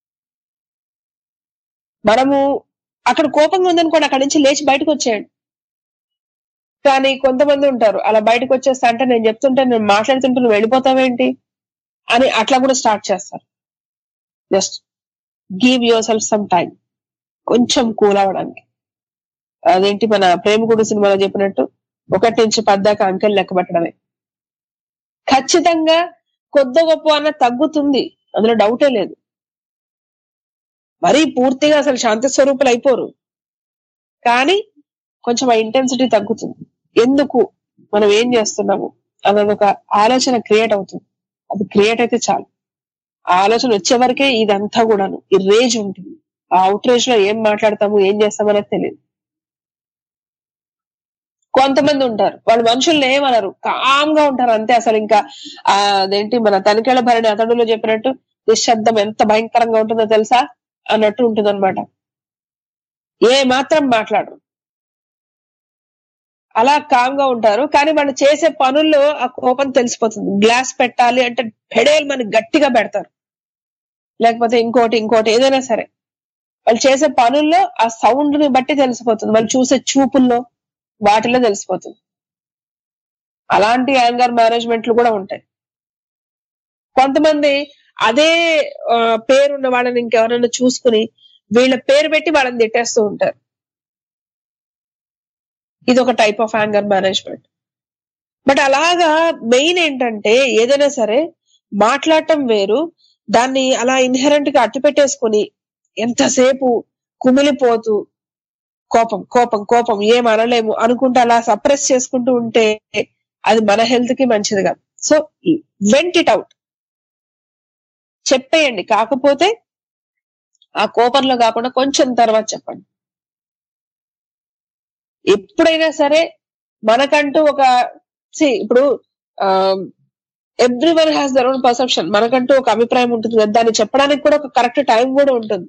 మనము అక్కడ కోపంగా ఉందనుకోండి అక్కడి నుంచి లేచి బయటకు వచ్చేయండి కానీ కొంతమంది ఉంటారు అలా బయటకు వచ్చేస్తా అంటే నేను చెప్తుంటే నేను మాట్లాడుతుంటే నువ్వు వెళ్ళిపోతావేంటి అని అట్లా కూడా స్టార్ట్ చేస్తారు just give yourself some time కొంచెం కూల్ అవ్వడానికి అదేంటి మన ప్రేమకుడు సినిమాలో చెప్పినట్టు ఒకటి నుంచి పద్దాక అంకెలు లెక్క పెట్టడమే ఖచ్చితంగా కొద్ది గొప్ప అన్న తగ్గుతుంది అందులో డౌటే లేదు మరీ పూర్తిగా అసలు శాంతి స్వరూపులు అయిపోరు కానీ కొంచెం ఆ ఇంటెన్సిటీ తగ్గుతుంది ఎందుకు మనం ఏం చేస్తున్నాము అన్నది ఒక ఆలోచన క్రియేట్ అవుతుంది అది క్రియేట్ అయితే చాలు ఆ ఆలోచన వచ్చే వరకే ఇదంతా కూడాను ఈ రేజ్ ఉంటుంది ఆ అవుట్ రేజ్ లో ఏం మాట్లాడతాము ఏం చేస్తామనేది తెలియదు కొంతమంది ఉంటారు వాళ్ళు మనుషుల్ని ఏమనరు కామ్ గా ఉంటారు అంతే అసలు ఇంకా ఆ అదేంటి మన తనిఖీల భరణి అతడులో చెప్పినట్టు నిశ్శబ్దం ఎంత భయంకరంగా ఉంటుందో తెలుసా అన్నట్టు ఉంటుంది అనమాట ఏ మాత్రం మాట్లాడరు అలా కామ్ గా ఉంటారు కానీ వాళ్ళు చేసే పనుల్లో ఆ కోపం తెలిసిపోతుంది గ్లాస్ పెట్టాలి అంటే పెడేలు మనకి గట్టిగా పెడతారు లేకపోతే ఇంకోటి ఇంకోటి ఏదైనా సరే వాళ్ళు చేసే పనుల్లో ఆ సౌండ్ ని బట్టి తెలిసిపోతుంది వాళ్ళు చూసే చూపుల్లో వాటిలో తెలిసిపోతుంది అలాంటి యాంగర్ మేనేజ్మెంట్లు కూడా ఉంటాయి కొంతమంది అదే ఆ, పేరున్న వాళ్ళని ఇంకెవరైనా చూసుకుని వీళ్ళ పేరు పెట్టి వాళ్ళని తిట్టేస్తూ ఉంటారు ఇది ఒక type of anger management but అలాగా మెయిన్ ఏంటంటే ఏదైనా సరే మాట్లాడటం వేరు దాన్ని అలా ఇన్హెరెంట్ గా అట్టు పెట్టేసుకుని ఎంతసేపు కుమిలిపోతూ కోపం కోపం కోపం ఏం అనలేము అనుకుంటూ అలా సప్రెస్ చేసుకుంటూ ఉంటే అది మన హెల్త్ కి మంచిది కాదు సో వెంట్ ఇట్ అవుట్ చెప్పేయండి కాకపోతే ఆ కోపంలో కాకుండా కొంచెం తర్వాత చెప్పండి ఎప్పుడైనా సరే మనకంటూ ఒక see, ఇప్పుడు everyone has their own perception మనకంటూ ఒక అభిప్రాయం ఉంటుంది కదా దాన్ని చెప్పడానికి కూడా ఒక కరెక్ట్ టైం కూడా ఉంటుంది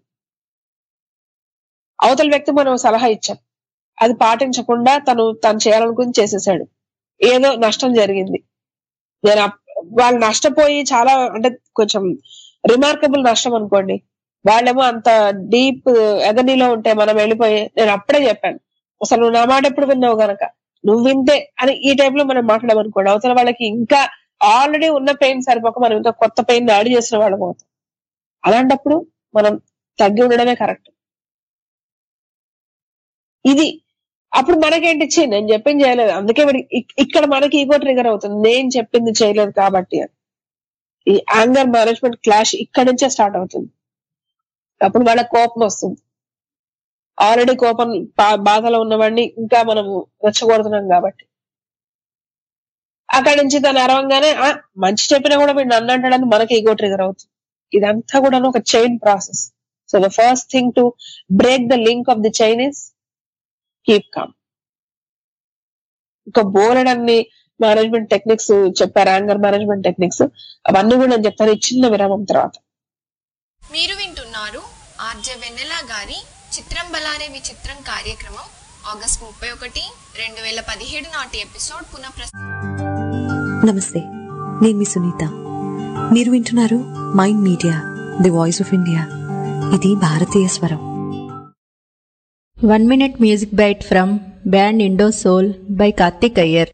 అవతల వ్యక్తి మనం సలహా ఇచ్చాం అది పాటించకుండా తను తను చేయాలనుకుని చేసేసాడు ఏదో నష్టం జరిగింది నేను అప్- వాళ్ళు నష్టపోయి చాలా అంటే కొంచెం రిమార్కబుల్ నష్టం అనుకోండి వాళ్ళేమో అంత డీప్ ఎగనీలో ఉంటే మనం వెళ్ళిపోయి నేను అప్పుడే చెప్పాను అసలు నువ్వు నా మాట ఎప్పుడు విన్నావు గనక నువ్వు వింటే అని ఈ టైప్ లో మనం మాట్లాడమనుకోండి అవతల వాళ్ళకి ఇంకా ఆల్రెడీ ఉన్న పెయిన్ సరిపోక మనం ఇంకా కొత్త పెయిన్ యాడ్ చేసిన వాళ్ళం అవుతాం అలాంటప్పుడు మనం తగ్గి ఉండడమే కరెక్ట్ ఇది అప్పుడు మనకేంటి ఛీ, నేను చెప్పింది చేయలేదు అందుకే వీడి- ఇక్- ఇక్కడ మనకి ఈగో ట్రిగర్ అవుతుంది నేను చెప్పింది చేయలేదు కాబట్టి అని ఈ యాంగర్ మేనేజ్మెంట్ క్లాష్ ఇక్కడ నుంచే స్టార్ట్ అవుతుంది అప్పుడు వాళ్ళ కోపం వస్తుంది ఆల్రెడీ కోపం బా- బాధలో ఉన్నవాడిని ఇంకా మనము రెచ్చగొడుతున్నాం కాబట్టి అక్కడి నుంచి తను అరవంగానే "ఆ, మంచి చెప్పినా కూడా వీడిని అన్నంటాడని మనకి ఈగో ట్రిగర్ అవుతుంది ఇదంతా కూడా ఒక chain process so the first thing to break the link of the chain is keep calm ఇంకా బోలెడన్ని మేనేజ్మెంట్ టెక్నిక్స్ చెప్పారు యాంగర్ మేనేజ్మెంట్ టెక్నిక్స్ అవన్నీ కూడా నేను చెప్తాను ఈ చిన్న విరామం తర్వాత మీరు వింటున్నారు ఆర్జే వెన్నెల గారి చిత్రం బలారే విచిత్రం కార్యక్రమం ఆగస్ట్ ముప్పై ఒకటి రెండు వేల పదిహేడు నాటి ఎపిసోడ్ పునఃప్రసారం నమస్తే నేను మీ సునీత మీరు వింటున్నారు mind media the voice of India ఇది భారతీయ స్వరం one minute music bite from band Indo Soul by Karthick Iyer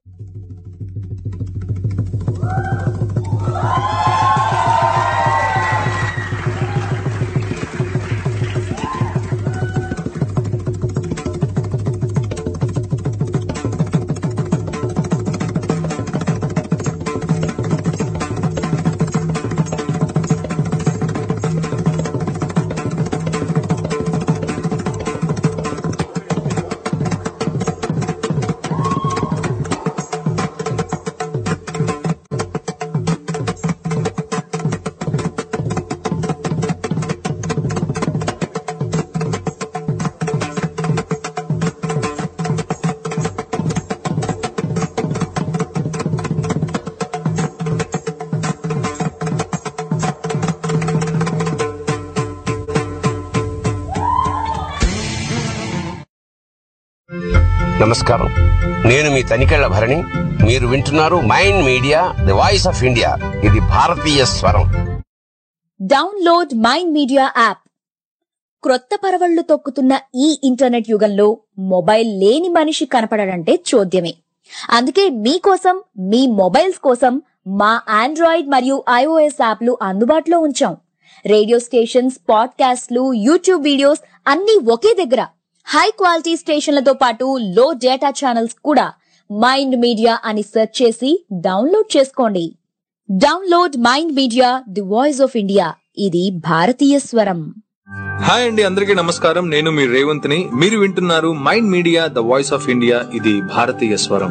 నమస్కారం నేను మీ తనికెళ్ల భరణి మీరు వింటున్నారు mind media the voice of India ఇది భారతీయ స్వరం డౌన్లోడ్ మైండ్ మీడియా యాప్ క్రొత్త పరవళ్లు తొక్కుతున్న ఈ ఇంటర్నెట్ యుగంలో మొబైల్ లేని మనిషి కనపడడంటే చూద్యమే అందుకే మీకోసం మీ మొబైల్స్ కోసం మా ఆండ్రాయిడ్ మరియు ఐఓఎస్ యాప్లు అందుబాటులో ఉంచాం రేడియో స్టేషన్స్ పాడ్కాస్ట్లు యూట్యూబ్ వీడియోస్ అన్నీ ఒకే దగ్గర హై క్వాలిటీ స్టేషన్లతో పాటు లో డేటా ఛానల్స్ కూడా మైండ్ మీడియా అని సెర్చ్ చేసి డౌన్లోడ్ చేసుకోండి download mind media the voice of India ఇది భారతీయ స్వరం హాయ్ అండి అందరికీ నమస్కారం నేను మీ రేవంత్ని మీరు వింటున్నారు mind media the voice of India ఇది భారతీయ స్వరం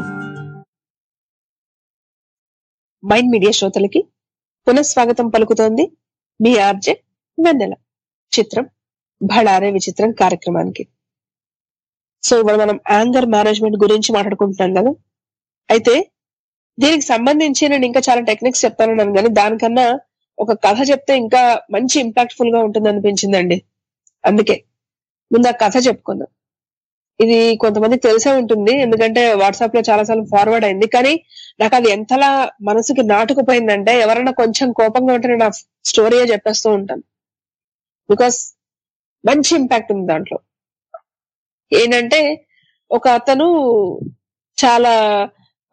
మైండ్ మీడియా శ్రోతలకి పునఃస్వాగతం పలుకుతోంది మీ ఆర్జే వెన్నెల చిత్రం భళారే విచిత్రం కార్యక్రమానికి సో ఇవాళ మనం యాంగర్ మేనేజ్మెంట్ గురించి మాట్లాడుకుంటున్నాం కదా అయితే దీనికి సంబంధించి నేను ఇంకా చాలా టెక్నిక్స్ చెప్తానన్నాను కానీ దానికన్నా ఒక కథ చెప్తే ఇంకా మంచి ఇంపాక్ట్ఫుల్ గా ఉంటుంది అనిపించిందండి అందుకే ముందు ఆ కథ చెప్పుకుందాం ఇది కొంతమందికి తెలిసే ఉంటుంది ఎందుకంటే వాట్సాప్ లో చాలా సార్లు ఫార్వర్డ్ అయింది కానీ నాకు అది ఎంతలా మనసుకి నాటుకుపోయిందంటే ఎవరైనా కొంచెం కోపంగా ఉంటే నేను ఆ స్టోరీయే చెప్పేస్తూ ఉంటాను బికాస్ మంచి ఇంపాక్ట్ ఉంది దాంట్లో ఏంటంటే ఒక అతను చాలా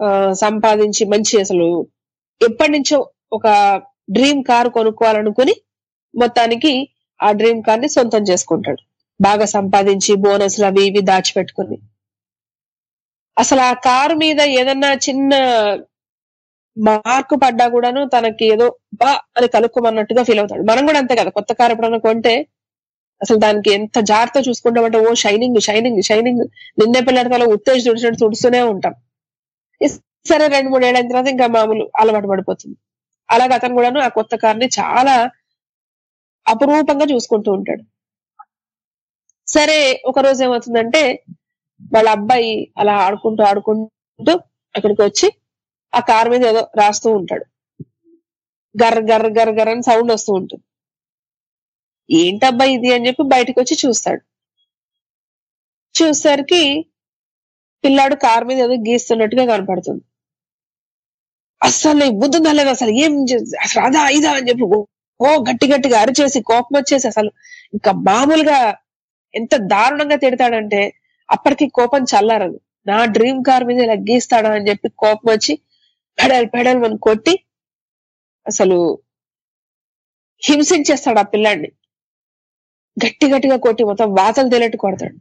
ఆ, సంపాదించి మంచి అసలు ఎప్పటి నుంచో ఒక డ్రీమ్ కార్ కొనుక్కోవాలనుకుని మొత్తానికి ఆ డ్రీమ్ కార్ ని సొంతం చేసుకుంటాడు బాగా సంపాదించి బోనస్లు అవి ఇవి దాచిపెట్టుకుని అసలు ఆ కారు మీద ఏదన్నా చిన్న మార్కు పడ్డా కూడాను తనకి ఏదో బా అని కలుక్కోమన్నట్టుగా ఫీల్ అవుతాడు మనం కూడా అంతే కదా కొత్త కారు ఎప్పుడన్నా కొంటే అసలు దానికి ఎంత జాగ్రత్త చూసుకుంటామంటే ఓ షైనింగ్ షైనింగ్ షైనింగ్ నిన్నే పిల్లడితో ఉత్తేజ తుడిచినట్టు తుడుస్తూనే ఉంటాం ఇస్ సరే రెండు మూడు ఏళ్ళైన తర్వాత ఇంకా మామూలు అలవాటు పడిపోతుంది అలాగే అతను కూడాను ఆ కొత్త కార్ని చాలా అపురూపంగా చూసుకుంటూ ఉంటాడు సరే ఒక రోజు ఏమవుతుందంటే వాళ్ళ అబ్బాయి అలా ఆడుకుంటూ ఆడుకుంటూ అక్కడికి వచ్చి ఆ కార్ మీద ఏదో రాస్తూ ఉంటాడు గర్ర గర్ర గర్ర గర్ర అని సౌండ్ వస్తూ ఉంటుంది ఏంటబ్బా ఇది అని చెప్పి బయటకు వచ్చి చూస్తాడు చూసేసరికి పిల్లాడు కార్ మీద ఏదో గీస్తున్నట్టుగా కనపడుతుంది అస్సలు నీకు బుద్ధి ఉందా లేదా అసలు ఏం చే- అసలు అదా ఇదా అని చెప్పి ఓ- ఓ గట్టి గట్టిగా అరిచేసి కోపం వచ్చేసి అసలు ఇంకా మామూలుగా ఎంత దారుణంగా తిడతాడంటే అప్పటికి కోపం చల్లారదు నా డ్రీమ్ కార్ మీద ఇలా గీస్తాడా అని చెప్పి కోపం వచ్చి పెడల్ పెడల్ మనం కొట్టి అసలు హింసించేస్తాడు ఆ పిల్లాడిని గట్టి గట్టిగా కొట్టి మొత్తం వాతలు తేలట్టు కొడతాడు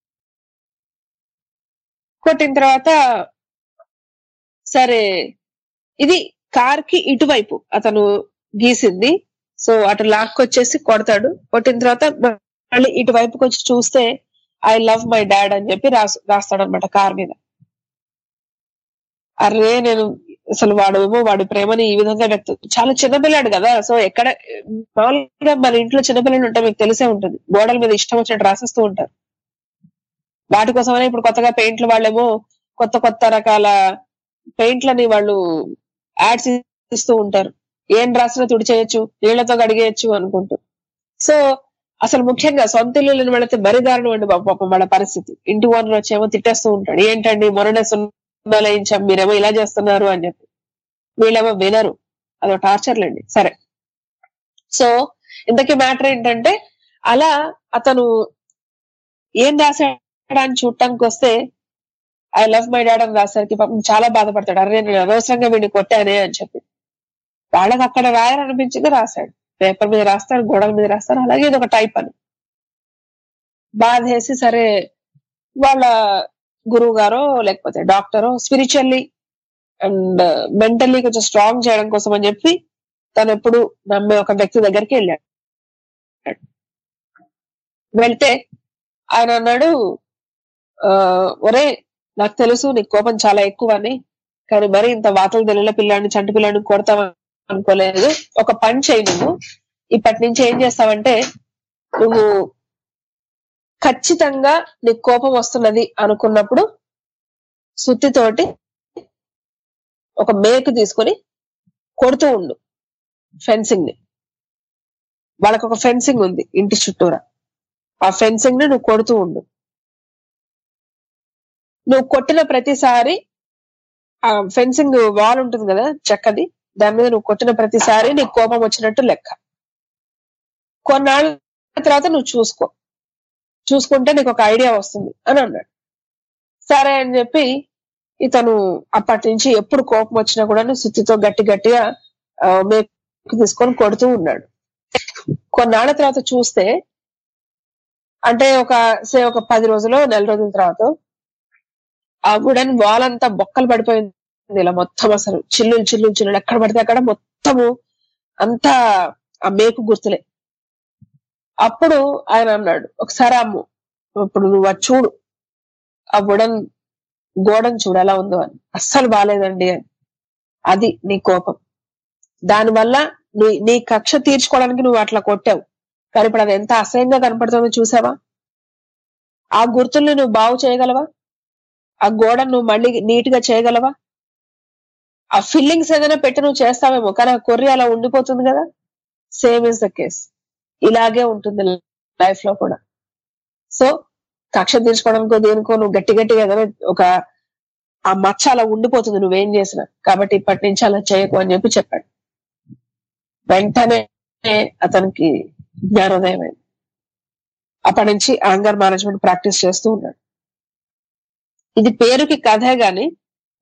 కొట్టిన తర్వాత సరే ఇది కార్ కి ఇటువైపు అతను గీసింది సో అటు లాక్కొచ్చేసి కొడతాడు కొట్టిన తర్వాత మళ్ళీ ఇటువైపుకి వచ్చి చూస్తే ఐ లవ్ మై డాడ్ అని చెప్పి రాసు రాస్తాడు అనమాట కార్ మీద అరే నేను అసలు వాడు ఏమో వాడి ప్రేమని ఈ విధంగా వ్యక్తం చాలా చిన్నపిల్లాడు కదా సో ఎక్కడ మామూలుగా మన ఇంట్లో చిన్నపిల్లలు ఉంటే మీకు తెలిసే ఉంటుంది గోడల మీద ఇష్టం వచ్చినట్టు రాసిస్తూ ఉంటారు వాటి కోసమనే ఇప్పుడు కొత్తగా పెయింట్లు వాళ్ళేమో కొత్త కొత్త రకాల పెయింట్లని వాళ్ళు యాడ్స్ ఇస్తూ ఉంటారు ఏం రాసినా తుడి చేయొచ్చు నీళ్లతో కడిగేయచ్చు అనుకుంటూ సో అసలు ముఖ్యంగా సొంత ఇల్లు వెళితే మరీ దారుణం అండి బాబు పాపం వాళ్ళ పరిస్థితి ఇంటి ఓనర్ వచ్చేమో తిట్టేస్తూ ఉంటాడు ఏంటండి మొన్ననే సున్నాలు వేయించాం మీరేమో ఇలా చేస్తున్నారు అని చెప్పి వీళ్ళేమో వినరు అదో టార్చర్లండి సరే సో ఇంతకీ మ్యాటర్ ఏంటంటే అలా అతను ఏం రాశాడని చూడటానికి వస్తే ఐ లవ్ మై డాడ్ అని రాసరికి పాపం చాలా బాధపడతాడు అరే నేను అనవసరంగా వీడిని కొట్టానే అని చెప్పి వాళ్ళకి అక్కడ రాయాలనిపించింది రాశాడు పేపర్ మీద రాస్తాడు గోడల మీద రాస్తాడు అలాగే ఇది ఒక టైప్ అని బాధేసి సరే వాళ్ళ గురువు గారో లేకపోతే డాక్టరో స్పిరిచువల్లీ అండ్ మెంటల్లీ కొంచెం స్ట్రాంగ్ చేయడం కోసం అని చెప్పి తను ఎప్పుడు నమ్మే ఒక వ్యక్తి దగ్గరికి వెళ్ళాడు వెళ్తే ఆయన అన్నాడు "ఆ, ఒరే నాకు తెలుసు నీకు కోపం చాలా ఎక్కువ అని కానీ మరి ఇంత వాతలు తెలియల పిల్లాడిని చంటి పిల్లాడిని కొడతావా అనుకోలేదు ఒక పని చేయి నువ్వు ఇప్పటి నుంచి ఏం చేస్తావంటే నువ్వు ఖచ్చితంగా నీకు కోపం వస్తున్నది అనుకున్నప్పుడు సుత్తితోటి ఒక మేకు తీసుకొని కొడుతూ ఉండు ఫెన్సింగ్ ని వాళ్ళకి ఒక ఫెన్సింగ్ ఉంది ఇంటి చుట్టూరా ఆ ఫెన్సింగ్ ని నువ్వు కొడుతూ ఉండు నువ్వు కొట్టిన ప్రతిసారి ఆ ఫెన్సింగ్ వాల్ ఉంటుంది కదా చెక్కది దాని మీద నువ్వు కొట్టిన ప్రతిసారి నీకు కోపం వచ్చినట్టు లెక్క కొన్నాళ్ళ తర్వాత నువ్వు చూసుకో చూసుకుంటే నీకు ఒక ఐడియా వస్తుంది అని అన్నాడు సరే అని చెప్పి ఇతను అప్పటి నుంచి ఎప్పుడు కోపం వచ్చినా కూడా సుత్తితో గట్టి గట్టిగా ఆ, మేకు తీసుకొని కొడుతూ ఉన్నాడు కొన్నాళ్ళ తర్వాత చూస్తే అంటే ఒక సే ఒక పది రోజులు నెల రోజుల తర్వాత ఆ వుడెన్ వాల్ అంతా బొక్కలు పడిపోయింది ఇలా మొత్తం అసలు చిల్లులు చిల్లులు చిల్లులు ఎక్కడ పడితే అక్కడ మొత్తము అంతా ఆ మేకు గుర్తులే అప్పుడు ఆయన అన్నాడు ఒకసారి అమ్ము ఇప్పుడు నువ్వు అది చూడు ఆ వుడన్ గోడను చూడు ఎలా ఉందో అని అస్సలు బాగాలేదండి అని అది నీ కోపం దానివల్ల నీ నీ కక్ష తీర్చుకోవడానికి నువ్వు అట్లా కొట్టావు కానీ ఇప్పుడు అది ఎంత అసహ్యంగా కనపడుతుందో చూసావా ఆ గుర్తుల్ని నువ్వు బాగు చేయగలవా ఆ గోడను నువ్వు మళ్ళీ నీట్ గా చేయగలవా ఆ ఫీలింగ్స్ ఏదైనా పెట్టి నువ్వు చేస్తావేమో కానీ ఆ కొర్రి అలా ఉండిపోతుంది కదా సేమ్ ఇస్ ద కేస్ ఇలాగే ఉంటుంది లైఫ్ లో కూడా సో కక్ష తీర్చుకోవడానికో దేనికో నువ్వు గట్టి గట్టిగా ఏదైనా ఒక ఆ మచ్చ అలా ఉండిపోతుంది నువ్వేం చేసినా కాబట్టి ఇప్పటి నుంచి అలా చేయకు అని చెప్పి చెప్పాడు వెంటనే అతనికి జ్ఞానోదయం అయింది అప్పటి నుంచి యాంగర్ మేనేజ్మెంట్ ప్రాక్టీస్ చేస్తూ ఉన్నాడు ఇది పేరుకి కథే గాని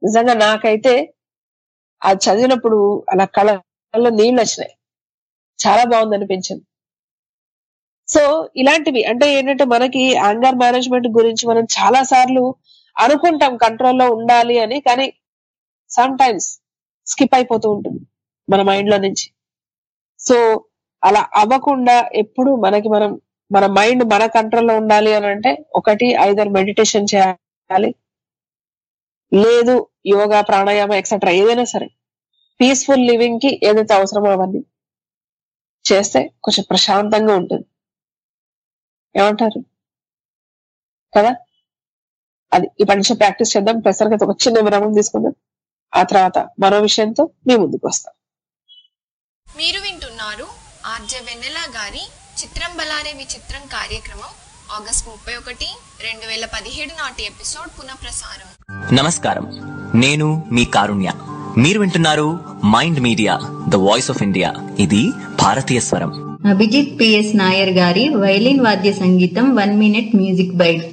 నిజంగా నాకైతే అది చదివినప్పుడు అలా కళ్ళలో నీళ్ళు వచ్చినాయి చాలా బాగుంది అనిపించింది సో ఇలాంటివి అంటే ఏంటంటే మనకి యాంగర్ మేనేజ్మెంట్ గురించి మనం చాలా సార్లు అనుకుంటాం కంట్రోల్లో ఉండాలి అని కానీ సమ్ టైమ్స్ స్కిప్ అయిపోతూ ఉంటుంది మన మైండ్ లో నుంచి సో అలా అవ్వకుండా ఎప్పుడు మనకి మనం మన మైండ్ మన కంట్రోల్లో ఉండాలి అని అంటే ఒకటి ఐదర్ మెడిటేషన్ చేయాలి లేదు యోగా ప్రాణాయామం ఎక్సెట్రా ఏదైనా సరే పీస్ఫుల్ లివింగ్ కి ఏదైతే అవసరమో అవన్నీ చేస్తే కొంచెం ప్రశాంతంగా ఉంటుంది ఏమంటారు కదా అది ఇప్పటి నుంచి ప్రాక్టీస్ చేద్దాం ప్రసారికి ఒక చిన్న విరామం తీసుకుందాం ఆ తర్వాత మరో విషయంతో మీ ముందుకు వస్తాం మీరు వింటున్నారు ఆర్జే వెన్నెల గారి చిత్రం బలారే విచిత్రం కార్యక్రమం ఆగస్ట్ ముప్పై ఒకటి రెండు వేల పదిహేడు నాటి ఎపిసోడ్ పునఃప్రసారం నమస్కారం నేను మీ కారుణ్య మీరు వింటున్నారు mind media the voice of India ఇది భారతీయ స్వరం అభిజిత్ పిఎస్ నాయర్ గారి వైలిన్ వాద్య సంగీతం one minute music bite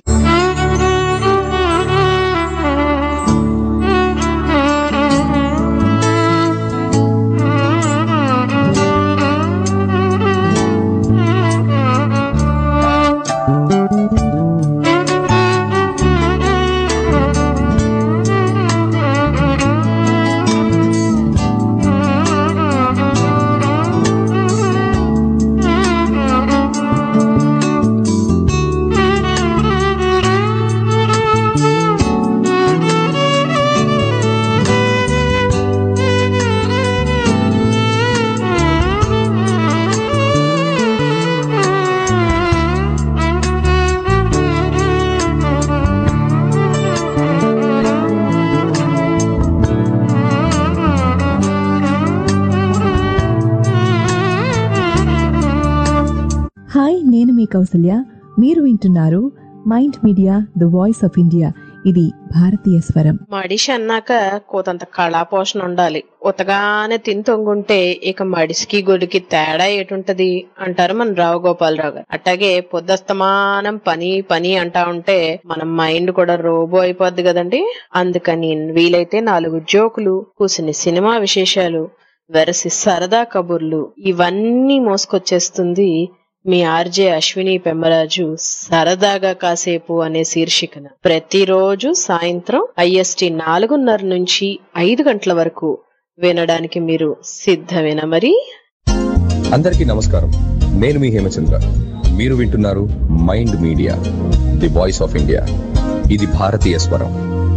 hi నేను మీ కౌసల్య మీరు వింటున్నారు mind media the voice of India ఇది భారతీయ స్వరం మడిషి అన్నాక కోతంత కళాపోషణ ఉండాలి ఉతగానే తిని తొంగుంటే ఇక మడిసికి గుడికి తేడా ఏటుంటది అంటారు మన రావు గోపాలరావు గారు అట్టాగే పొద్దస్తమానం పని పని అంటా ఉంటే మన మైండ్ కూడా రోబో అయిపోద్ది కదండి అందుకని వీలైతే నాలుగు జోకులు కూసిన సినిమా విశేషాలు వెరసి సరదా కబుర్లు ఇవన్నీ మోసుకొచ్చేస్తుంది మీ ఆర్జే అశ్విని పెమ్మరాజు సరదాగా కాసేపు అనే శీర్షికన ప్రతిరోజు సాయంత్రం ఐఎస్టి నాలుగున్నర నుంచి ఐదు గంటల వరకు వినడానికి మీరు సిద్ధమేనా మరి అందరికీ నమస్కారం నేను మీ హేమచంద్ర మీరు వింటున్నారు mind media the voice of India ఇది భారతీయ స్వరం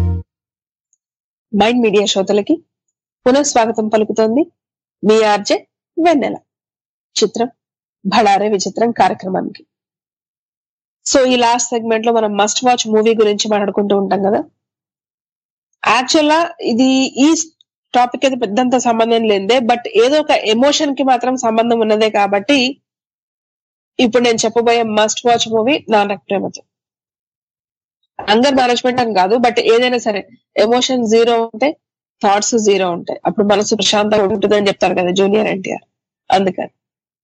మైండ్ మీడియా శ్రోతలకి పునః స్వాగతం పలుకుతోంది మీ ఆర్జే వెన్నెల చిత్రం భడారే విచిత్రం కార్యక్రమానికి సో ఈ లాస్ట్ సెగ్మెంట్ లో మనం మస్ట్ వాచ్ మూవీ గురించి మాట్లాడుకుంటూ ఉంటాం కదా యాక్చువల్ గా ఇది ఈ టాపిక్ అయితే పెద్దంత సంబంధం లేదే బట్ ఏదో ఒక ఎమోషన్ కి మాత్రం సంబంధం ఉన్నదే కాబట్టి ఇప్పుడు నేను చెప్పబోయే మస్ట్ వాచ్ మూవీ నానక్ ప్రేమతో అంగర్ మేనేజ్మెంట్ అని కాదు బట్ ఏదైనా సరే ఎమోషన్ జీరో ఉంటే థాట్స్ జీరో ఉంటాయి అప్పుడు మనసు ప్రశాంతంగా ఉంటుందని చెప్తారు కదా జూనియర్ ఎన్టీఆర్ అందుకని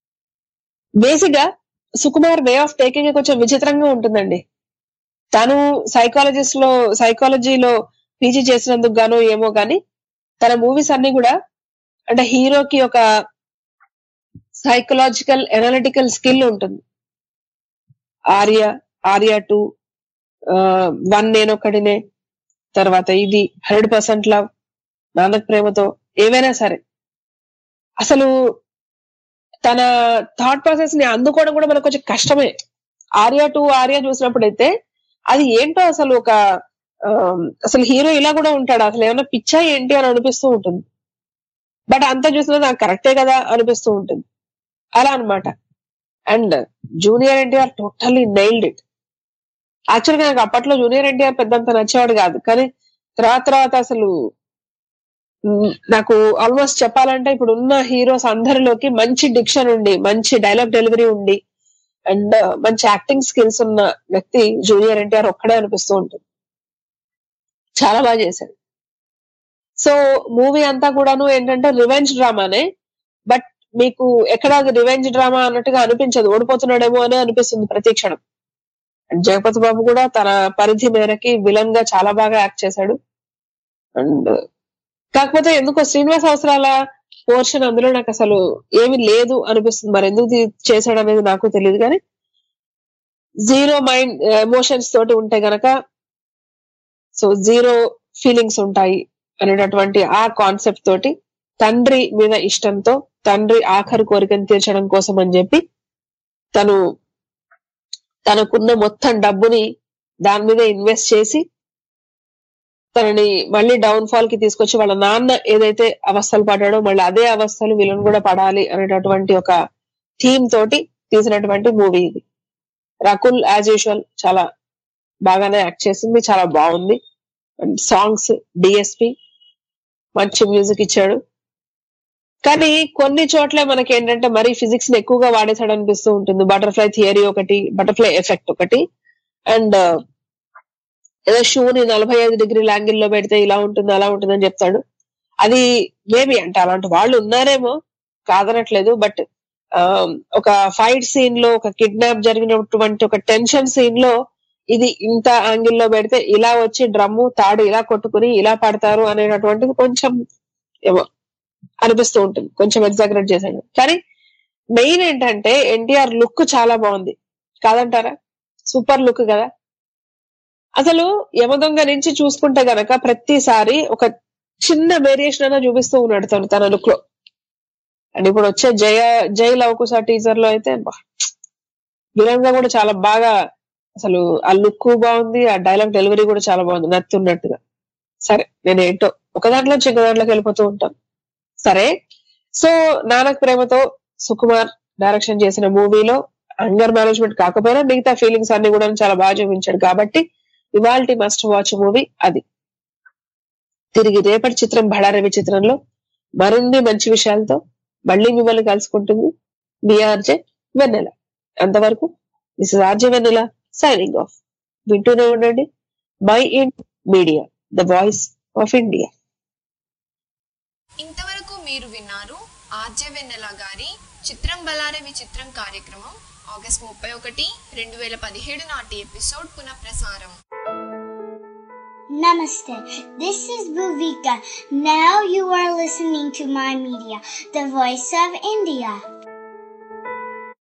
బేసిక్ గా సుకుమార్ వే ఆఫ్ టేకింగ్ కొంచెం విచిత్రంగా ఉంటుందండి తను సైకాలజిస్ట్ లో సైకాలజీలో పీజీ చేసినందుకు గాను ఏమో గాని తన మూవీస్ అన్ని కూడా అంటే హీరోకి ఒక సైకలాజికల్ ఎనాలిటికల్ స్కిల్ ఉంటుంది ఆర్య ఆర్య టూ వన్ నేనొక్కడినే తర్వాత ఇది హండ్రెడ్ పర్సెంట్ లవ్ నానక్ ప్రేమతో ఏవైనా సరే అసలు తన థాట్ ప్రాసెస్ ని అందుకోవడం కూడా మనకు కొంచెం కష్టమే ఆర్య టూ ఆర్య చూసినప్పుడు అయితే అది ఏంటో అసలు ఒక ఆ, అసలు హీరో ఇలా కూడా ఉంటాడు అసలు ఏమైనా పిచ్చా ఏంటి అని అనిపిస్తూ ఉంటుంది బట్ అంతా చూసినా నాకు కరెక్టే కదా అనిపిస్తూ ఉంటుంది అలా అన్నమాట and junior NTR totally nailed it యాక్చువల్గా నాకు అప్పట్లో జూనియర్ ఎన్టీఆర్ పెద్దంత నచ్చేవాడు కాదు కానీ తర్వాత తర్వాత అసలు మ్, నాకు ఆల్మోస్ట్ చెప్పాలంటే ఇప్పుడు ఉన్న హీరోస్ అందరిలోకి మంచి డిక్షన్ ఉండి మంచి డైలాగ్ డెలివరీ ఉండి అండ్ మంచి యాక్టింగ్ స్కిల్స్ ఉన్న వ్యక్తి జూనియర్ ఎన్టీఆర్ ఒక్కడే అనిపిస్తూ ఉంటుంది చాలా బాగా చేశాడు సో మూవీ అంతా కూడాను ఏంటంటే రివెంజ్ డ్రామానే బట్ మీకు ఎక్కడ అది రివెంజ్ డ్రామా అన్నట్టుగా అనిపించదు ఓడిపోతున్నాడేమో అని అనిపిస్తుంది ప్రతి క్షణం జగపతి బాబు కూడా తన పరిధి మేరకి విలన్ గా చాలా బాగా యాక్ట్ చేశాడు అండ్ కాకపోతే ఎందుకో శ్రీనివాస్ అవసరాల పోర్షన్ అందులో నాకు అసలు ఏమి లేదు అనిపిస్తుంది మరి ఎందుకు తీ- చేశాడు అనేది నాకు తెలియదు కానీ జీరో మైండ్ ఎమోషన్స్ తోటి ఉంటే గనక సో జీరో ఫీలింగ్స్ ఉంటాయి అనేటటువంటి ఆ కాన్సెప్ట్ తోటి తండ్రి మీద ఇష్టంతో తండ్రి ఆఖరి కోరికను తీర్చడం కోసం అని చెప్పి తను తనకున్న మొత్తం డబ్బుని దాని మీద ఇన్వెస్ట్ చేసి తనని మళ్ళీ డౌన్ ఫాల్ కి తీసుకొచ్చి వాళ్ళ నాన్న ఏదైతే అవస్థలు పడ్డాడో మళ్ళీ అదే అవస్థలు వీళ్ళని కూడా పడాలి అనేటటువంటి ఒక థీమ్ తోటి తీసినటువంటి మూవీ ఇది రకుల్ యాజ్ యూజువల్ చాలా బాగానే యాక్ట్ చేసింది చాలా బాగుంది అండ్ సాంగ్స్ డిఎస్పి మంచి మ్యూజిక్ ఇచ్చాడు కానీ కొన్ని చోట్ల మనకి ఏంటంటే మరీ ఫిజిక్స్ ని ఎక్కువగా వాడేసాడు అనిపిస్తూ ఉంటుంది బటర్ఫ్లై థియరీ ఒకటి బటర్ఫ్లై ఎఫెక్ట్ ఒకటి అండ్ ఏదో షూని నలభై ఐదు డిగ్రీల యాంగిల్ లో పెడితే ఇలా ఉంటుంది అలా ఉంటుంది అని చెప్తాడు అది మేబీ అంటే అలాంటి వాళ్ళు ఉన్నారేమో కాదనట్లేదు బట్ ఒక ఫైట్ సీన్ లో ఒక కిడ్నాప్ జరిగినటువంటి ఒక టెన్షన్ సీన్ లో ఇది ఇంత యాంగిల్ లో పెడితే ఇలా వచ్చి డ్రమ్ము తాడు ఇలా కొట్టుకుని ఇలా పడతారు అనేటటువంటిది కొంచెం ఏమో అనిపిస్తూ ఉంటుంది కొంచెం ఎగ్జాగరేట్ చేశాడు కానీ మెయిన్ ఏంటంటే ఎన్టీఆర్ లుక్ చాలా బాగుంది కాదంటారా సూపర్ లుక్ కదా అసలు యమదొంగ నుంచి చూసుకుంటే గనక ప్రతిసారి ఒక చిన్న వేరియేషన్ అయినా చూపిస్తూ ఉన్నాడు తను తన లుక్ లో అండ్ ఇప్పుడు వచ్చే జయ జై లవకుశ టీజర్ లో అయితే విలన్ గా కూడా చాలా బాగా అసలు ఆ లుక్ బాగుంది ఆ డైలాగ్ డెలివరీ కూడా చాలా బాగుంది నత్తున్నట్టుగా సరే నేను ఏంటో ఒక దాంట్లో ఇంకో దాంట్లోకి వెళ్ళిపోతూ ఉంటాను సరే సో నానక్ ప్రేమతో సుకుమార్ డైరెక్షన్ చేసిన మూవీలో అంగర్ మేనేజ్మెంట్ కాకపోయినా మిగతా ఫీలింగ్స్ అన్ని కూడా చాలా బాగా చూపించాడు కాబట్టి ఇవాల్టి మస్ట్ వాచ్ మూవీ అది తిరిగి రేపటి చిత్రం బడారవి చిత్రంలో మరిన్ని మంచి విషయాలతో మళ్ళీ మిమ్మల్ని కలుసుకుంటుంది మీ ఆర్జే వెన్నెల అంతవరకు this is RJ Vennela signing off వింటూనే ఉండండి my in media the voice of India ఇంతవరకు మీరు విన్నారు ఆర్జే వెన్నెల గారి చిత్రం బలారే విచిత్రం కార్యక్రమం ఆగస్ట్ ముప్పై ఒకటి రెండు వేల పదిహేడు నాటి ఎపిసోడ్ పునఃప్రసారం Namaste. This is Bhuvika. Now you are listening to my media, the voice of India.